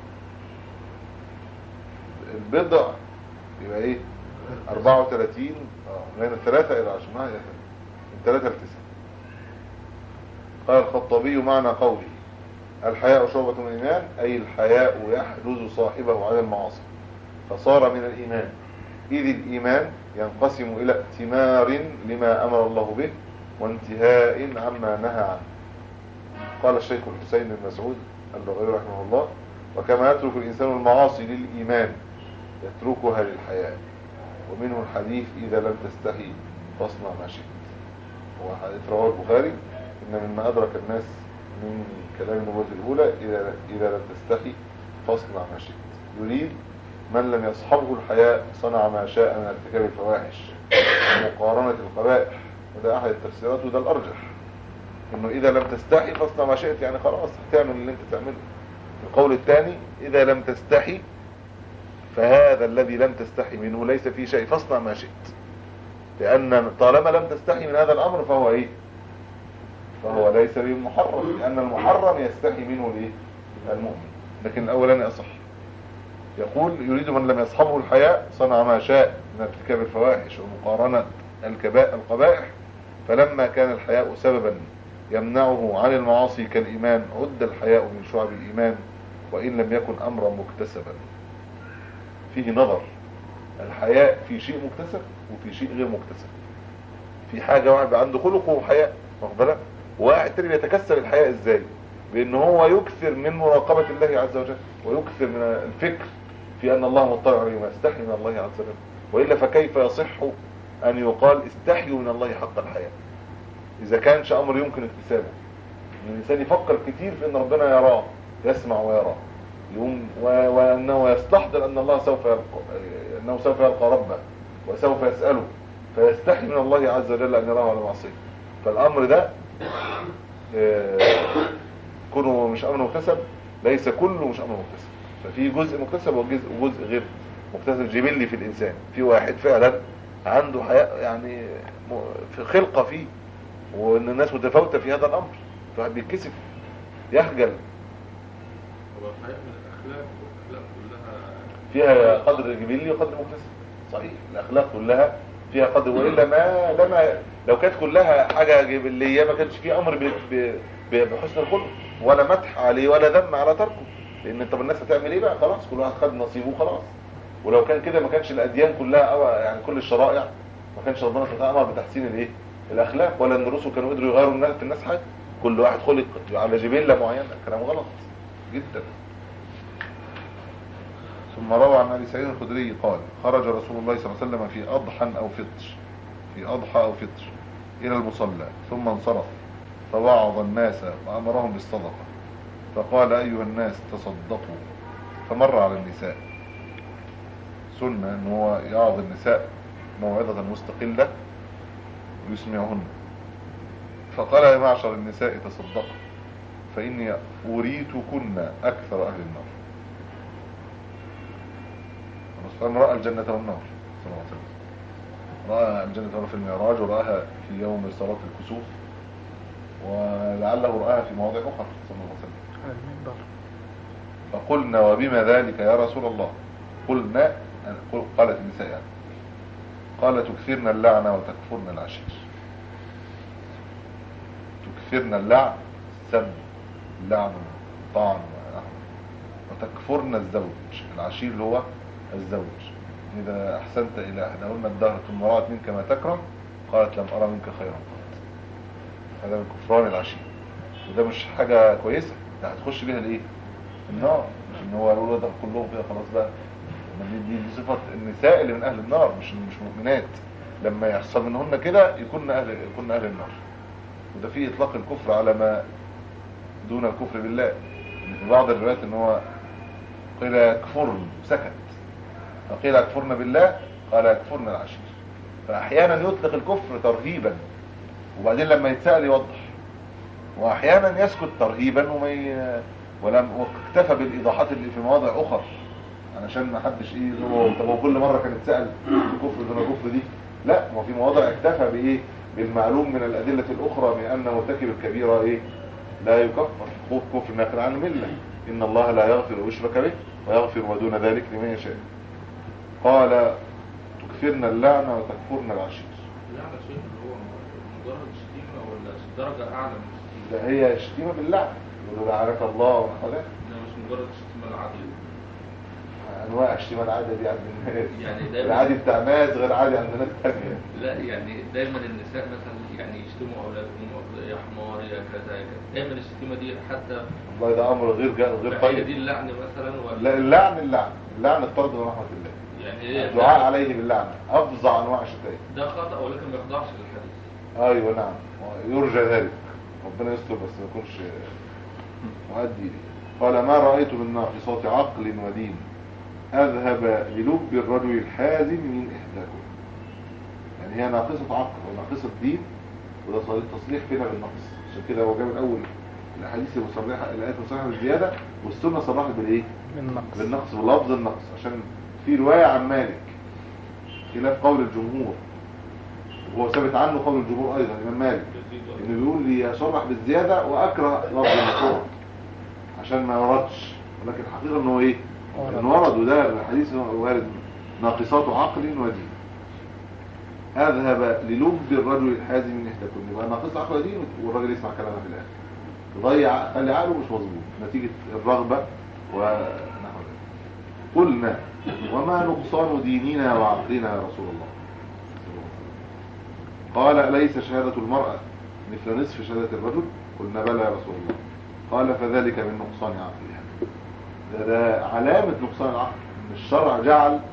البضع يبقى ايه أربعة وثلاثين اه من الثلاثة إلى عشر ما هي من ثلاثة لتسعة قال الخطابي معنى قوله الحياء شعبة من الإيمان أي الحياء يحرز صاحبه عن المعاصي فصار من الإيمان إذ الإيمان ينقسم إلى ائتمار لما أمر الله به وانتهاء عما نهى عنه قال الشيخ الحسين بن مسعود البغوي رحمه الله وكما يترك الإنسان المعاصي للإيمان يتركها للحياة ومنه الحديث إذا لم تستحي فاصنع ما شئت هو حديث رواه البخاري إن مما أدرك الناس من كلام النبوة الأولى إذا, إذا لم تستحي فاصنع ما شئت يريد من لم يصحبه الحياء صنع ما شاء من ارتكاب الفواحش ومقارنة القبائح وده أحد التفسيرات وده الأرجح إنه إذا لم تستحي فاصنع ما شئت يعني خلاص هتعمل اللي أنت تعمله القول الثاني إذا لم تستحي فهذا الذي لم تستحي منه ليس فيه شيء فاصنع ما شئت لأن طالما لم تستحي من هذا الأمر فهو إيه فهو ليس بمحرم لأن المحرم يستحي منه الإيه المؤمن لكن الأولاني أصح يقول يريد من لم يصحبه الحياء صنع ما شاء من ارتكاب الفواحش ومقارنة الكبائر القبائح فلما كان الحياء سببا يمنعه عن المعاصي كالإيمان عد الحياء من شعب الإيمان وإن لم يكن أمرا مكتسبا فيه نظر الحياء في شيء مكتسب وفي شيء غير مكتسب في حاجة واحد عنده خلق وحياء واخد بالك وواحد تاني بيتكسب الحياء ازاي بان هو يكثر من مراقبة الله عز وجل ويكثر من الفكر في ان الله مطلع عليه ويستحي من الله عز وجل وإلا فكيف يصح ان يقال استحيوا من الله حق الحياء اذا كانش امر يمكن اكتسابه ان الانسان يفكر كتير في ان ربنا يراه يسمع ويراه يقوم و- وانه يستحضر ان الله سوف يلقى انه سوف يلقى ربه وسوف يساله فيستحي من الله عز وجل ان يراه على معصيه فالامر ده آه، كونه مش امر مكتسب ليس كله مش امر مكتسب ففي جزء مكتسب وجزء وجزء غير مكتسب جبلي في الانسان في واحد فعلا عنده حياء يعني م- في خلقه فيه وان الناس متفاوته في هذا الامر فواحد بيتكسف يخجل هو الحقيقة من الأخلاق والأخلاق كلها فيها قدر جبلي وقدر مكتسب صحيح الاخلاق كلها فيها قدر والا ما لما لو كانت كلها حاجه جبليه ما كانش في امر ب- ب- ب- بحسن الخلق ولا مدح عليه ولا ذم على تركه لان طب الناس هتعمل ايه بقى خلاص كل واحد خد نصيبه خلاص ولو كان كده ما كانش الاديان كلها أو يعني كل الشرائع ما كانش ربنا سبحانه وتعالى امر بتحسين الايه الاخلاق ولا ان الرسل كانوا قدروا يغيروا الناس في الناس حاجه كل واحد خلق على جبله معينه كلام غلط جدا ثم روى عن ابي سعيد الخدري قال خرج رسول الله صلى الله عليه وسلم في اضحى او فطر في اضحى او فطر الى المصلى ثم انصرف فوعظ الناس وامرهم بالصدقه فقال ايها الناس تصدقوا فمر على النساء سنه ان هو يعظ النساء موعظه مستقله ويسمعهن فقال يا معشر النساء تصدقوا فاني اريتكن اكثر اهل النار الرسول رأى الجنة والنار صلى الله عليه وسلم رأى الجنة والنار في المعراج ورآها في يوم صلاة الكسوف ولعله رآها في مواضع أخرى صلى الله عليه وسلم على المنبر فقلنا وبما ذلك يا رسول الله قلنا قل- قالت النساء يعني قال تكثرن اللعنة وتكفرن العشير تكثرن اللعن سب لعن طعن وتكفرن الزوج العشير اللي هو الزوج إذا أحسنت إلى إحداهن الدهر ثم رأت منك ما تكره قالت لم أرى منك خيرا قط هذا من كفران العشير وده مش حاجة كويسة ده هتخش بيها الإيه؟ النار مش إن هو يقولوا ده كلهم كده خلاص بقى إنما دي, دي, دي صفة النساء اللي من أهل النار مش مش مؤمنات لما يحصل منهن كده يكون أهل يكون أهل النار وده فيه إطلاق الكفر على ما دون الكفر بالله إن في بعض الروايات إن هو قيل يكفرن سكت فقيل يكفرن بالله قال يكفرن العشير فأحيانا يطلق الكفر ترهيبا وبعدين لما يتسأل يوضح وأحيانا يسكت ترهيبا وما ي... ولم واكتفى بالإيضاحات اللي في مواضع أخر علشان ما حدش ايه يقول طب هو كل مرة كان يتسأل الكفر دون الكفر دي لا هو في مواضع اكتفى بايه بالمعلوم من الأدلة الأخرى بأن مرتكب الكبيرة ايه لا يكفر خوف كفر ناقل عن الملة إن الله لا يغفر ويشرك به ويغفر ما دون ذلك لمن يشاء قال تكفرن اللعنة وتكفرن العشير اللعنة شيء اللي هو مجرد شتيمة ولا درجة أعلى من الشتيمة ده هي شتيمة باللعنة يقولوا لعنك الله ونحو ذلك إنما مش مجرد الشتيمة العادية انواع الشتيمه العاديه دي عند الناس يعني دايما- العادي بتاع ناس غير عادي عند ناس تانية لا يعني دايما النساء مثلا يعني يشتموا اولادهم يا حمار يا كذا يا كذا دايما الشتيمه دي حتى والله ده امر غير جا- غير هي دي طيب اللعن مثلا ولا لا اللعن اللعن اللعن الطرد من رحمه الله يعني هي الدعاء عليه باللعنه افظع انواع الشتائم ده خطا ولكن ما يخضعش للحديث ايوه نعم يرجى ذلك ربنا يستر بس ما يكونش مؤدي ليه قال ما رأيت من ناقصات عقل ودين أذهب للب الرجل الحازم من إحداكم يعني هي ناقصة عقل وناقصة دين وده صريح تصريح فينا بالنقص عشان كده هو جاب الأول الأحاديث المصرحة الآيات المصرحة بالزيادة والسنة صرحت بالإيه؟ بالنقص بالنقص بلفظ النقص عشان في رواية عن مالك خلاف قول الجمهور وهو ثابت عنه قول الجمهور أيضا الإمام مالك إنه بيقول لي أصرح بالزيادة وأكره لفظ المقطوع عشان ما يوردش ولكن الحقيقة إنه إيه؟ ورد. إنه ورد وده الحديث وارد ناقصات عقل ودين أذهب للب الرجل الحازم من إحداكم يبقى ناقص عقل ودين والراجل يسمع كلامها في الآخر ضيع خلي عقله مش مظبوط نتيجة الرغبة ونحو ذلك قلنا وما نقصان ديننا وعقلنا يا رسول الله قال أليس شهادة المرأة مثل نصف شهادة الرجل قلنا بلى يا رسول الله قال فذلك من نقصان عقلها ده, ده علامة نقصان العقل ان الشرع جعل م-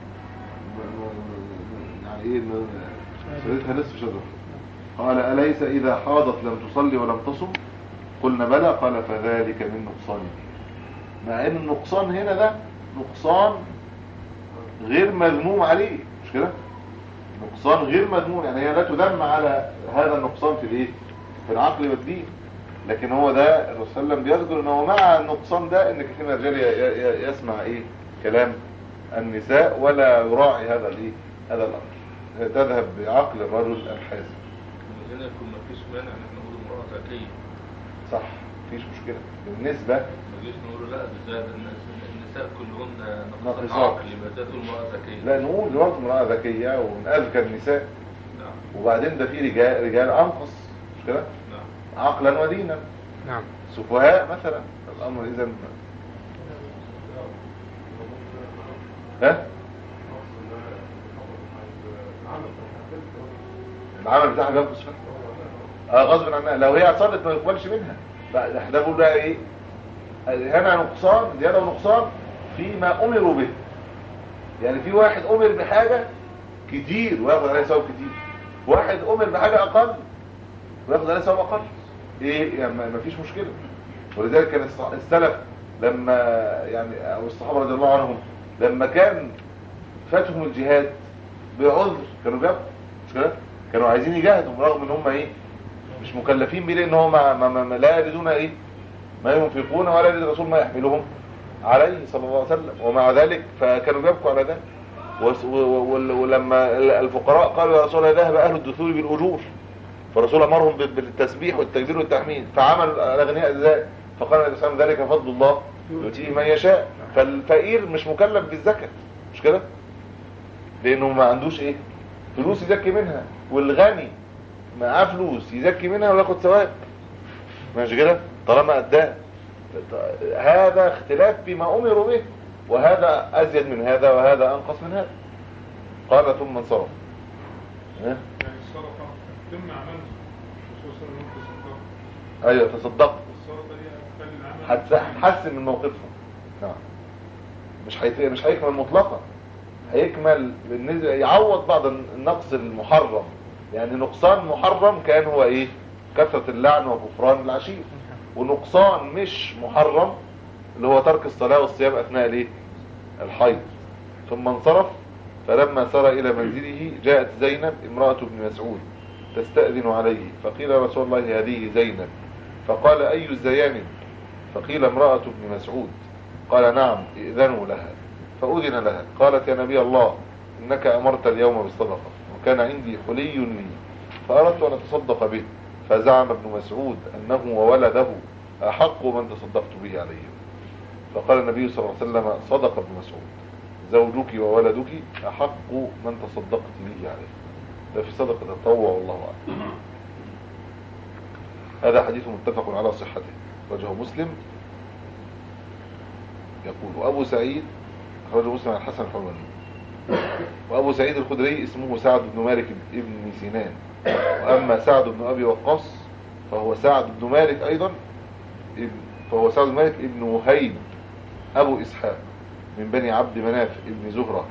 م- يعني ايه م- شهادتها نصف شهادة الرجل قال أليس إذا حاضت لم تصلي ولم تصم قلنا بلى قال فذلك من نقصان دين مع ان النقصان هنا ده نقصان غير مذموم عليه مش كده نقصان غير مذموم يعني هي لا تذم على هذا النقصان في الايه في العقل والدين لكن هو ده الرسول صلى الله عليه وسلم بيذكر ان هو مع النقصان ده ان كثير من الرجال ي- ي- يسمع ايه كلام النساء ولا يراعي هذا الايه هذا الامر تذهب بعقل الرجل الحازم هنا يكون ما فيش مانع ان احنا نقول امراه ذكيه صح مفيش مشكله بالنسبه ما نجيش نقول لا ده زاد الناس النساء كلهن نقصان ناقصات. عقل يبقى ده تقول امراه ذكيه لا نقول دلوقتي امراه ذكيه ومن اذكى النساء نعم وبعدين ده في رجال رجال انقص مش كده نعم عقلا ودينا نعم سفهاء مثلا الامر اذا ها العمل بتاعها بينقص فيها اه غصب عنها لو هي اعترضت ما يقبلش منها لا ده ده بقول بقى ايه هنا نقصان زياده ونقصان فيما امروا به يعني في واحد امر بحاجه كتير وياخد عليها ثواب كتير واحد امر بحاجه اقل وياخد عليها ثواب اقل ايه يعني ما ما فيش مشكله ولذلك كان الص- السلف لما يعني او الصحابه رضي الله عنهم لما كان فاتهم الجهاد بعذر كانوا بياخدوا مش كده كانوا عايزين يجاهدوا رغم ان هم ايه مش مكلفين بيه لان هم ما ما ما لا يريدون ايه ما ينفقون ولا يريد الرسول ما يحملهم عليه صلى الله عليه وسلم ومع ذلك فكانوا بيبكوا على ذلك وس- و- و- وال- ولما الفقراء قالوا يا رسول الله ذهب اهل الدثور بالاجور فالرسول امرهم بال- بالتسبيح والتكبير والتحميد فعمل الاغنياء ذلك فقال النبي صلى الله عليه وسلم ذلك فضل الله يؤتيه من يشاء فالفقير مش مكلف بالزكاه مش كده لانه ما عندوش ايه فلوس يزكي منها والغني معاه فلوس يزكي منها وياخد ثواب ماشي كده طالما اداه هذا اختلاف فيما امروا به وهذا ازيد من هذا وهذا انقص من هذا قال ثم انصرف ها؟ يعني الصدقة تمنع منه خصوصا ان انت صدقت ايوه تصدقت الصدقة دي هتخلي العمل هتس- هتحسن من موقفهم نعم مش هيت... مش هيكمل مطلقا هيكمل بالنسبة يعوض بعض النقص المحرم يعني نقصان محرم كان هو ايه كثرة اللعن وكفران العشير ونقصان مش محرم اللي هو ترك الصلاة والصيام اثناء الايه الحيض ثم انصرف فلما سار الى منزله جاءت زينب امرأة ابن مسعود تستأذن عليه فقيل يا رسول الله هذه زينب فقال اي الزيان فقيل امرأة ابن مسعود قال نعم ائذنوا لها فأذن لها قالت يا نبي الله إنك أمرت اليوم بالصدقة وكان عندي حلي لي فأردت أن أتصدق به فزعم ابن مسعود أنه وولده أحق من تصدقت به عليه فقال النبي صلى الله عليه وسلم صدق ابن مسعود زوجك وولدك أحق من تصدقت به عليه ده في صدقة التطوع والله أعلم هذا حديث متفق على صحته وجه مسلم يقول أبو سعيد أخرجه مسلم عن الحسن الحلواني وأبو سعيد الخدري اسمه سعد بن مالك ابن سنان وأما سعد بن أبي وقاص فهو سعد بن مالك أيضا ابن فهو سعد بن مالك ابن وهيب أبو إسحاق من بني عبد مناف ابن زهرة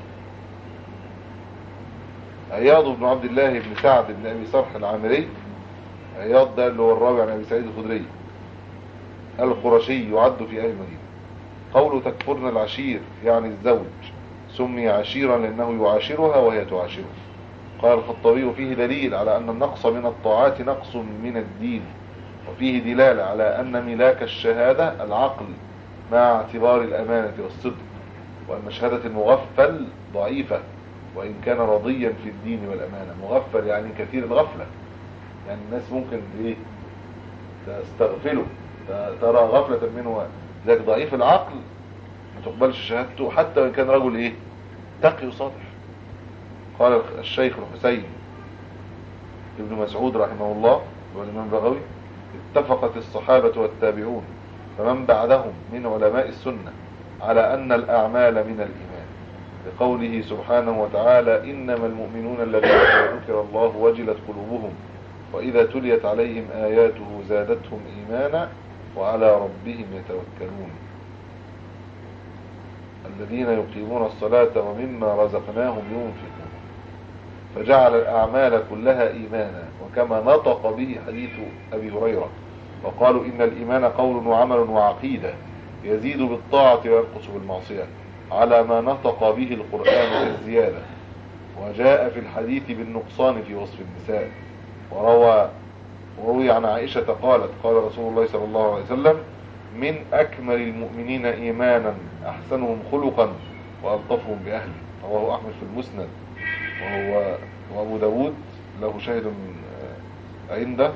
عياض بن عبد الله بن سعد بن أبي صرح العامري عياض ده اللي هو الراوي عن أبي سعيد الخدري القرشي يعد في أهل المدينة قوله تكفرن العشير يعني الزوج سمي عشيرا لأنه يعاشرها وهي تعاشره قال الخطابي فيه دليل على أن النقص من الطاعات نقص من الدين وفيه دلالة على أن ملاك الشهادة العقل مع اعتبار الأمانة والصدق وأن شهادة المغفل ضعيفة وإن كان رضيا في الدين والأمانة مغفل يعني كثير الغفلة يعني الناس ممكن إيه تستغفله ت- ترى غفلة منه ذاك ضعيف العقل ما تقبلش شهادته حتى وإن كان رجل إيه تقي وصالح قال الشيخ الحسين ابن مسعود رحمه الله والإمام البغوي اتفقت الصحابة والتابعون فمن بعدهم من علماء السنة على أن الأعمال من الإيمان لقوله سبحانه وتعالى إنما المؤمنون الذين إذا ذكر الله وجلت قلوبهم وإذا تليت عليهم آياته زادتهم إيمانا وعلى ربهم يتوكلون الذين يقيمون الصلاة ومما رزقناهم ينفقون فجعل الأعمال كلها إيمانا وكما نطق به حديث أبي هريرة وقالوا إن الإيمان قول وعمل وعقيدة يزيد بالطاعة وينقص بالمعصية على ما نطق به القرآن كالزيادة وجاء في الحديث بالنقصان في وصف النساء وروى وروي عن عائشة قالت قال رسول الله صلى الله عليه وسلم من أكمل المؤمنين إيمانا أحسنهم خلقا وألطفهم بأهله رواه أحمد في المسند وهو وأبو داود له شاهد من آه، عنده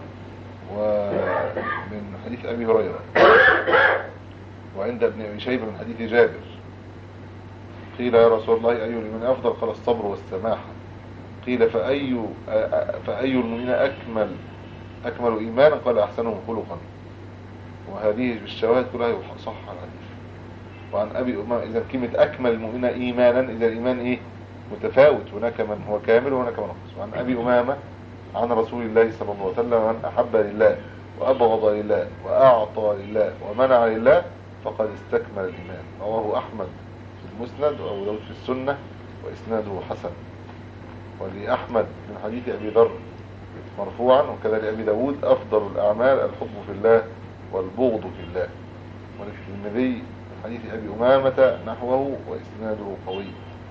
ومن حديث أبي هريرة وعند ابن أبي شيبة من حديث جابر قيل يا رسول الله أي الإيمان أفضل قال الصبر والسماحة قيل فأي آه، آه، فأي المؤمنين أكمل أكمل إيمانا قال أحسنهم خلقا وهذه بالشواهد كلها صح الحديث وعن أبي أمام إذا كلمة أكمل المؤمنين إيمانا إذا الإيمان إيه متفاوت هناك من هو كامل وهناك من نقص وعن أبي أمامة عن رسول الله صلى الله عليه وسلم من أحب لله وأبغض لله وأعطى لله ومنع لله فقد استكمل الإيمان رواه أحمد في المسند وأبو داود في السنة وإسناده حسن ولأحمد من حديث أبي ذر مرفوعا وكذا لأبي داود أفضل الأعمال الحب في الله والبغض في الله وللترمذي من حديث أبي أمامة نحوه وإسناده قوي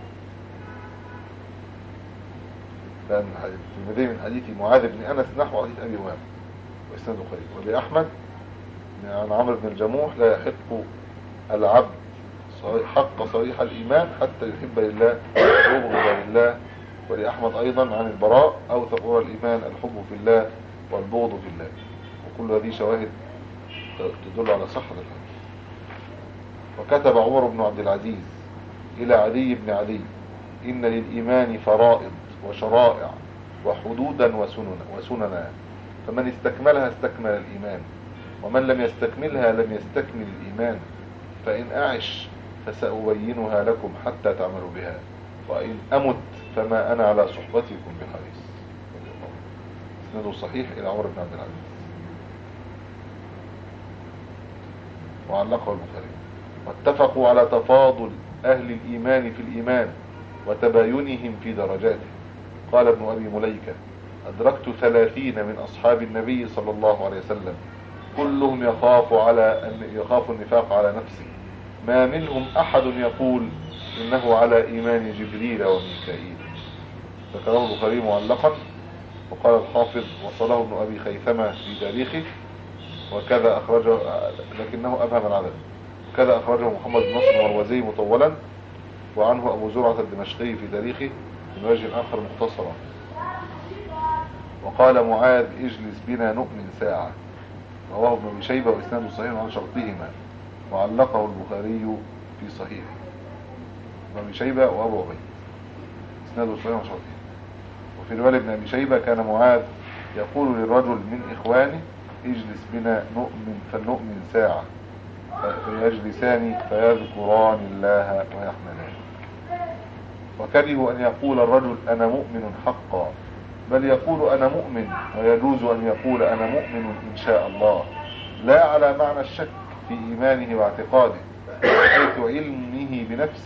لأن الترمذي من حديث معاذ بن أنس نحو حديث أبي أمامة وإسناده قوي ولأحمد عن عمرو بن الجموح لا يحق العبد صريح- حق صريح الإيمان حتى يحب لله ويبغض لله ولأحمد أيضا عن البراء أو تقوى الإيمان الحب في الله والبغض في الله وكل هذه شواهد تدل على صحة الحديث وكتب عمر بن عبد العزيز إلى علي بن علي إن للإيمان فرائض وشرائع وحدودا وسننا, وسننا فمن استكملها استكمل الإيمان ومن لم يستكملها لم يستكمل الإيمان فإن أعش فسأبينها لكم حتى تعملوا بها وإن أمت فما أنا على صحبتكم بحريص اسنده صحيح إلى عمر بن عبد العزيز وعلقه البخاري واتفقوا على تفاضل أهل الإيمان في الإيمان وتباينهم في درجاته قال ابن أبي مليكة أدركت ثلاثين من أصحاب النبي صلى الله عليه وسلم كلهم يخاف على أن يخاف النفاق على نفسه ما منهم أحد يقول إنه على إيمان جبريل وميكائيل ذكره البخاري معلقا وقال الحافظ وصله ابن أبي خيثمة في تاريخه وكذا أخرجه لكنه أبهم العدد وكذا أخرجه محمد بن نصر المروزي مطولا وعنه أبو زرعة الدمشقي في تاريخه من وجه آخر مختصرا وقال معاذ اجلس بنا نؤمن ساعة رواه ابن أبي شيبة وإسناده صحيح عن شرطهما وعلقه البخاري في صحيحه ابن أبي شيبة وأبو عبيد إسناده صحيح عن شرطهما وفي رواية ابن أبي شيبة كان معاذ يقول للرجل من إخوانه اجلس بنا نؤمن فلنؤمن ساعة فيجلسان فيذكران الله ويحمدان وكرهوا أن يقول الرجل أنا مؤمن حقا بل يقول أنا مؤمن ويجوز أن يقول أنا مؤمن إن شاء الله لا على معنى الشك في إيمانه واعتقاده حيث علمه بنفسه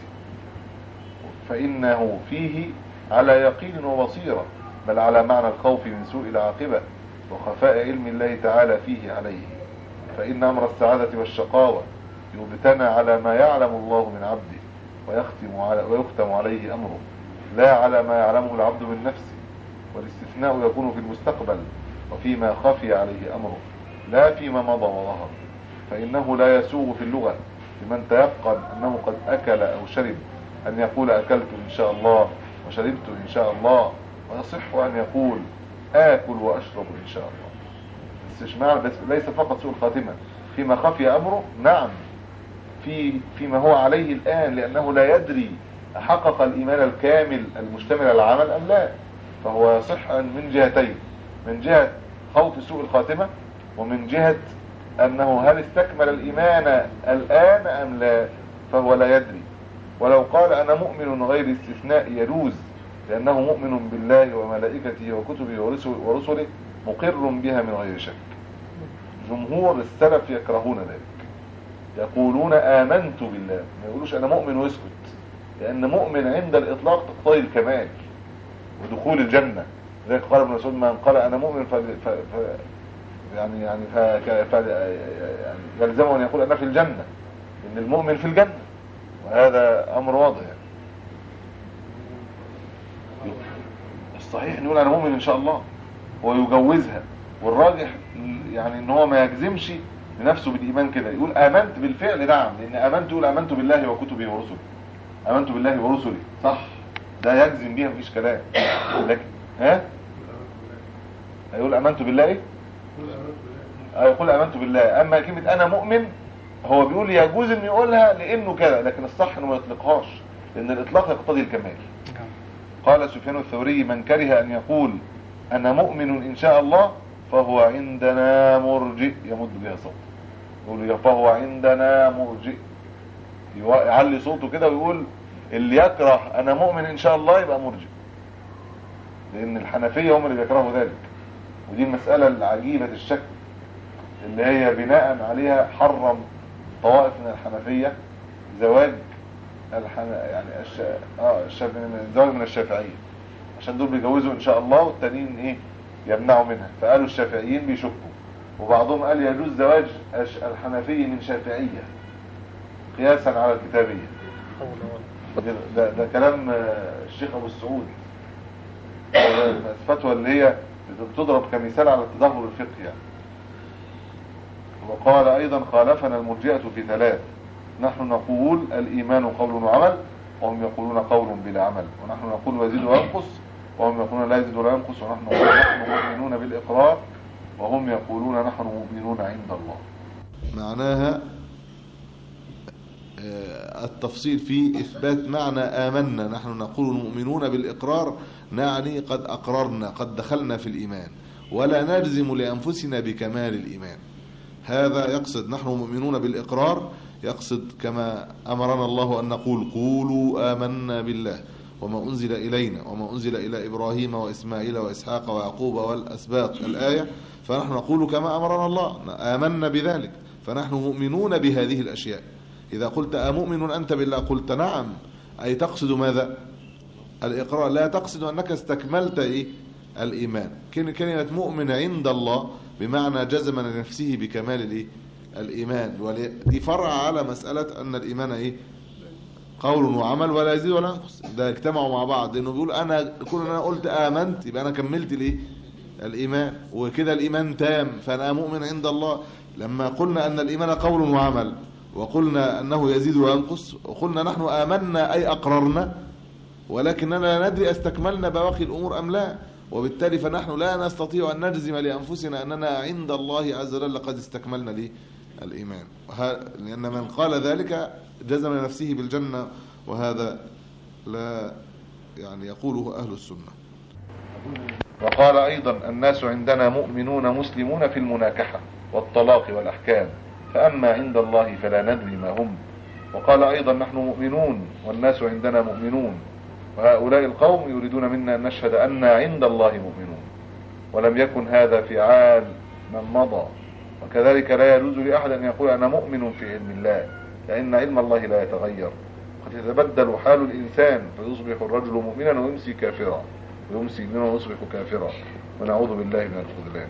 فإنه فيه على يقين وبصيرة بل على معنى الخوف من سوء العاقبة وخفاء علم الله تعالى فيه عليه فإن أمر السعادة والشقاوة يبتنى على ما يعلم الله من عبده ويختم, على ويختم عليه أمره لا على ما يعلمه العبد من نفسه والاستثناء يكون في المستقبل وفيما خفي عليه أمره لا فيما مضى وظهر فإنه لا يسوغ في اللغة لمن تيقن أنه قد أكل أو شرب أن يقول أكلت إن شاء الله وشربت إن شاء الله ويصح أن يقول آكل وأشرب إن شاء الله استشمال بس ليس فقط سوء الخاتمة فيما خفي أمره نعم في فيما هو عليه الآن لأنه لا يدري حقق الإيمان الكامل المشتمل على العمل أم لا فهو يصح من جهتين من جهة خوف سوء الخاتمة ومن جهة أنه هل استكمل الإيمان الآن أم لا فهو لا يدري ولو قال أنا مؤمن غير استثناء يجوز لأنه مؤمن بالله وملائكته وكتبه ورسل- ورسله مقر بها من غير شك جمهور السلف يكرهون ذلك يقولون آمنت بالله ما يقولوش أنا مؤمن واسكت لأن مؤمن عند الإطلاق تقتضي الكمال ودخول الجنة ذلك قال ابن مسعود من قال أنا مؤمن ف... ف... ف... يعني يعني ف... ف... يعني يلزمه أن يقول أنا في الجنة إن المؤمن في الجنة وهذا أمر واضح يعني. الصحيح نقول أنا مؤمن إن شاء الله ويجوزها والراجح يعني ان هو ما يجزمش لنفسه بالايمان كده يقول امنت بالفعل نعم لان امنت يقول امنت بالله وكتبه ورسله امنت بالله ورسله صح ده يجزم بيها مفيش كلام لكن ها هيقول امنت بالله ايه اه يقول امنت بالله اما كلمه انا مؤمن هو بيقول يجوز انه يقولها لانه كده لكن الصح انه ما يطلقهاش لان الاطلاق يقتضي الكمال قال سفيان الثوري من كره ان يقول انا مؤمن ان شاء الله فهو عندنا مرجئ يمد بها صوته يقول يا فهو عندنا مرجئ يو- يعلي صوته كده ويقول اللي يكره انا مؤمن ان شاء الله يبقى مرجئ لان الحنفية هم اللي بيكرهوا ذلك ودي المسألة العجيبة الشك اللي هي بناء عليها حرم طوائف من الحنفية زواج الحن... يعني الش... اه الشاف... من الزواج من الشافعية عشان دول بيجوزوا ان شاء الله والتانيين ايه يمنعوا منها فقالوا الشافعيين بيشكوا وبعضهم قال يجوز زواج الش- الحنفي من شافعية قياسا على الكتابية ده, ده, ده كلام آه، الشيخ ابو السعود ده الفتوى اللي هي بتضرب كمثال على التدهور الفقهي يعني وقال ايضا خالفنا المرجئة في ثلاث نحن نقول الايمان قول وعمل وهم يقولون قول بلا عمل ونحن نقول يزيد وينقص وهم يقولون لا يزيد ولا ينقص ونحن نقول نحن مؤمنون بالاقرار وهم يقولون نحن مؤمنون عند الله معناها آه، التفصيل في إثبات معنى آمنا نحن نقول مؤمنون بالإقرار نعني قد أقررنا قد دخلنا في الإيمان ولا نجزم لأنفسنا بكمال الإيمان هذا يقصد نحن مؤمنون بالإقرار يقصد كما أمرنا الله أن نقول قولوا آمنا بالله وما أنزل إلينا وما أنزل إلى إبراهيم وإسماعيل وإسحاق ويعقوب والأسباط الآية فنحن نقول كما أمرنا الله آمنا بذلك فنحن مؤمنون بهذه الأشياء إذا قلت أمؤمن أنت بالله قلت نعم أي تقصد ماذا الإقرار لا تقصد أنك استكملت إيه؟ الإيمان كلمة كلمة مؤمن عند الله بمعنى جزم لنفسه بكمال الإيه؟ الإيمان ولي- دي فرع على مسألة أن الإيمان إيه قول وعمل ولا يزيد ولا ينقص ده اجتمعوا مع بعض لأنه بيقول أنا كل أنا قلت آمنت يبقى أنا كملت الإيه الإيمان وكده الإيمان تام فأنا مؤمن عند الله لما قلنا أن الإيمان قول وعمل وقلنا أنه يزيد وينقص وقلنا نحن آمنا أي أقررنا ولكننا لا ندري استكملنا بواقي الأمور أم لا وبالتالي فنحن لا نستطيع أن نجزم لأنفسنا أننا عند الله عز وجل قد استكملنا ليه الإيمان وه- لأن من قال ذلك جزم نفسه بالجنة وهذا لا يعني يقوله أهل السنة وقال أيضا الناس عندنا مؤمنون مسلمون في المناكحة والطلاق والأحكام فأما عند الله فلا ندري ما هم وقال أيضا نحن مؤمنون والناس عندنا مؤمنون وهؤلاء القوم يريدون منا أن نشهد أن عند الله مؤمنون ولم يكن هذا فعال من مضى وكذلك لا يجوز لأحد أن يقول أنا مؤمن في علم الله لأن علم الله لا يتغير قد يتبدل حال الإنسان فيصبح الرجل مؤمنا ويمسي كافرا ويمسي مؤمنا ويصبح كافرا ونعوذ بالله من الخذلان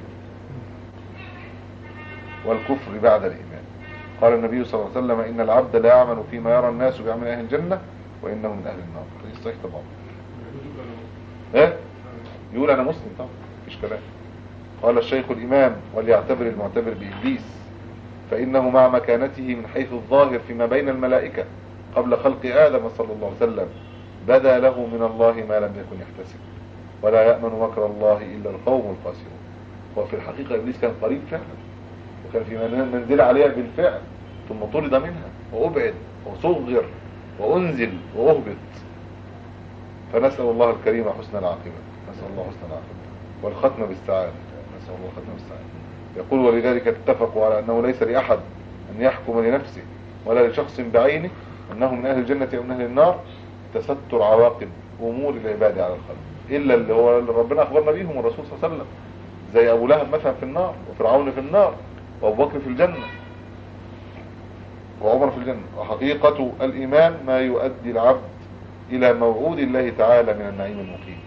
والكفر بعد الإيمان قال النبي صلى الله عليه وسلم إن العبد لا يعمل فيما يرى الناس بعمل أهل الجنة وإنه من أهل النار حديث صحيح طبعا ايه يقول أنا مسلم طبعا مفيش كلام قال الشيخ الإمام وليعتبر المعتبر بإبليس فإنه مع مكانته من حيث الظاهر فيما بين الملائكة قبل خلق آدم صلى الله عليه وسلم بدا له من الله ما لم يكن يحتسب ولا يأمن مكر الله إلا القوم الخاسرون وفي الحقيقة إبليس كان قريب فعلا وكان في منزل عليها بالفعل ثم طرد منها وأبعد وصغر وأنزل وأهبط فنسأل الله الكريم حسن العاقبة نسأل الله حسن العاقبة والختم بالسعادة نسأل الله الختم بالسعادة يقول ولذلك اتفقوا على أنه ليس لأحد أن يحكم لنفسه ولا لشخص بعينه أنه من أهل الجنة أو من أهل النار تستر عواقب أمور العباد على الخلق إلا اللي هو اللي ربنا أخبرنا بيهم الرسول صلى الله عليه وسلم زي أبو لهب مثلا في النار وفرعون في النار وأبو بكر في الجنة وعمر في الجنة وحقيقة الإيمان ما يؤدي العبد إلى موعود الله تعالى من النعيم المقيم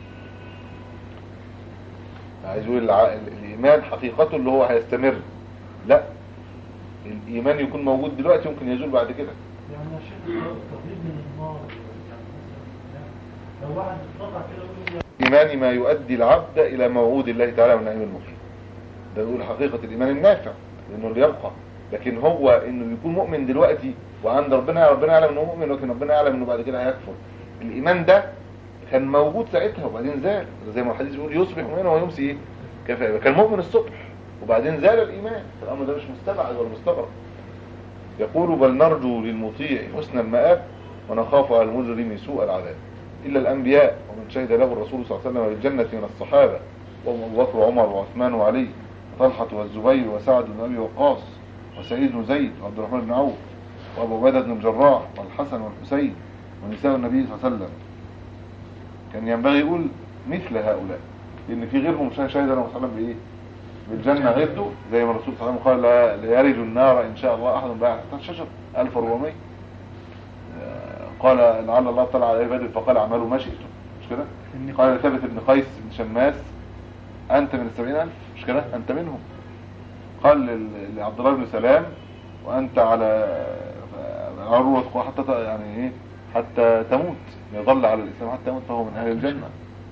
عايز يقول الع- الإيمان حقيقته اللي هو هيستمر لا الإيمان يكون موجود دلوقتي ممكن يزول بعد كده يعني عشان التطهير من النار يعني مثلا لو واحد اتطلع كده يقول إيمان ما يؤدي العبد إلى موعود الله تعالى من النعيم المقيم ده يقول حقيقة الإيمان النافع لأنه اللي يبقى لكن هو إنه يكون مؤمن دلوقتي وعند ربنا ربنا يعلم إنه مؤمن لكن ربنا يعلم إنه بعد كده هيكفر الإيمان ده كان موجود ساعتها وبعدين زال زي ما الحديث بيقول يصبح مؤمنا ويمسي إيه كفر كان مؤمن الصبح وبعدين زال الإيمان الأمر ده مش مستبعد ولا مستغرب يقول بل نرجو للمطيع حسن المآب ونخاف على المجرم سوء العذاب إلا الأنبياء ومن شهد له الرسول صلى الله عليه وسلم بالجنة من الصحابة وهم أبو بكر وعمر وعثمان وعلي وطلحة والزبير وسعد بن أبي وقاص وسعيد بن زيد وعبد الرحمن بن عوف وأبو عبيدة بن الجراح والحسن والحسين ونساء النبي صلى الله عليه وسلم كان ينبغي يقول مثل هؤلاء لأن في غيرهم شهد له صلى الله عليه وسلم بإيه؟ بالجنة غيرته زي ما الرسول صلى الله عليه وسلم قال لا لا يرج النار إن شاء الله أحد باع تحت الشجر 1400 قال لعل الله اطلع على عباده فقال اعملوا ما شئتم مش كده قال لثابت بن قيس بن شماس انت من السبعين الف مش كده انت منهم قال لل- لعبد الله بن سلام وانت على عروة حتى ت- يعني ايه حتى تموت يظل على الاسلام حتى يموت فهو من اهل الجنة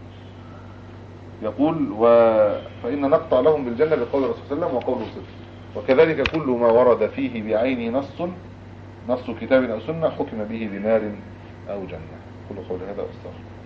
يقول و... فإن نقطع لهم بالجنة بقول الرسول صلى الله عليه وسلم وقوله صدق وكذلك كل ما ورد فيه بعينه نص نص كتاب أو سنة حكم به بنار أو جنة كل قول هذا أستغفر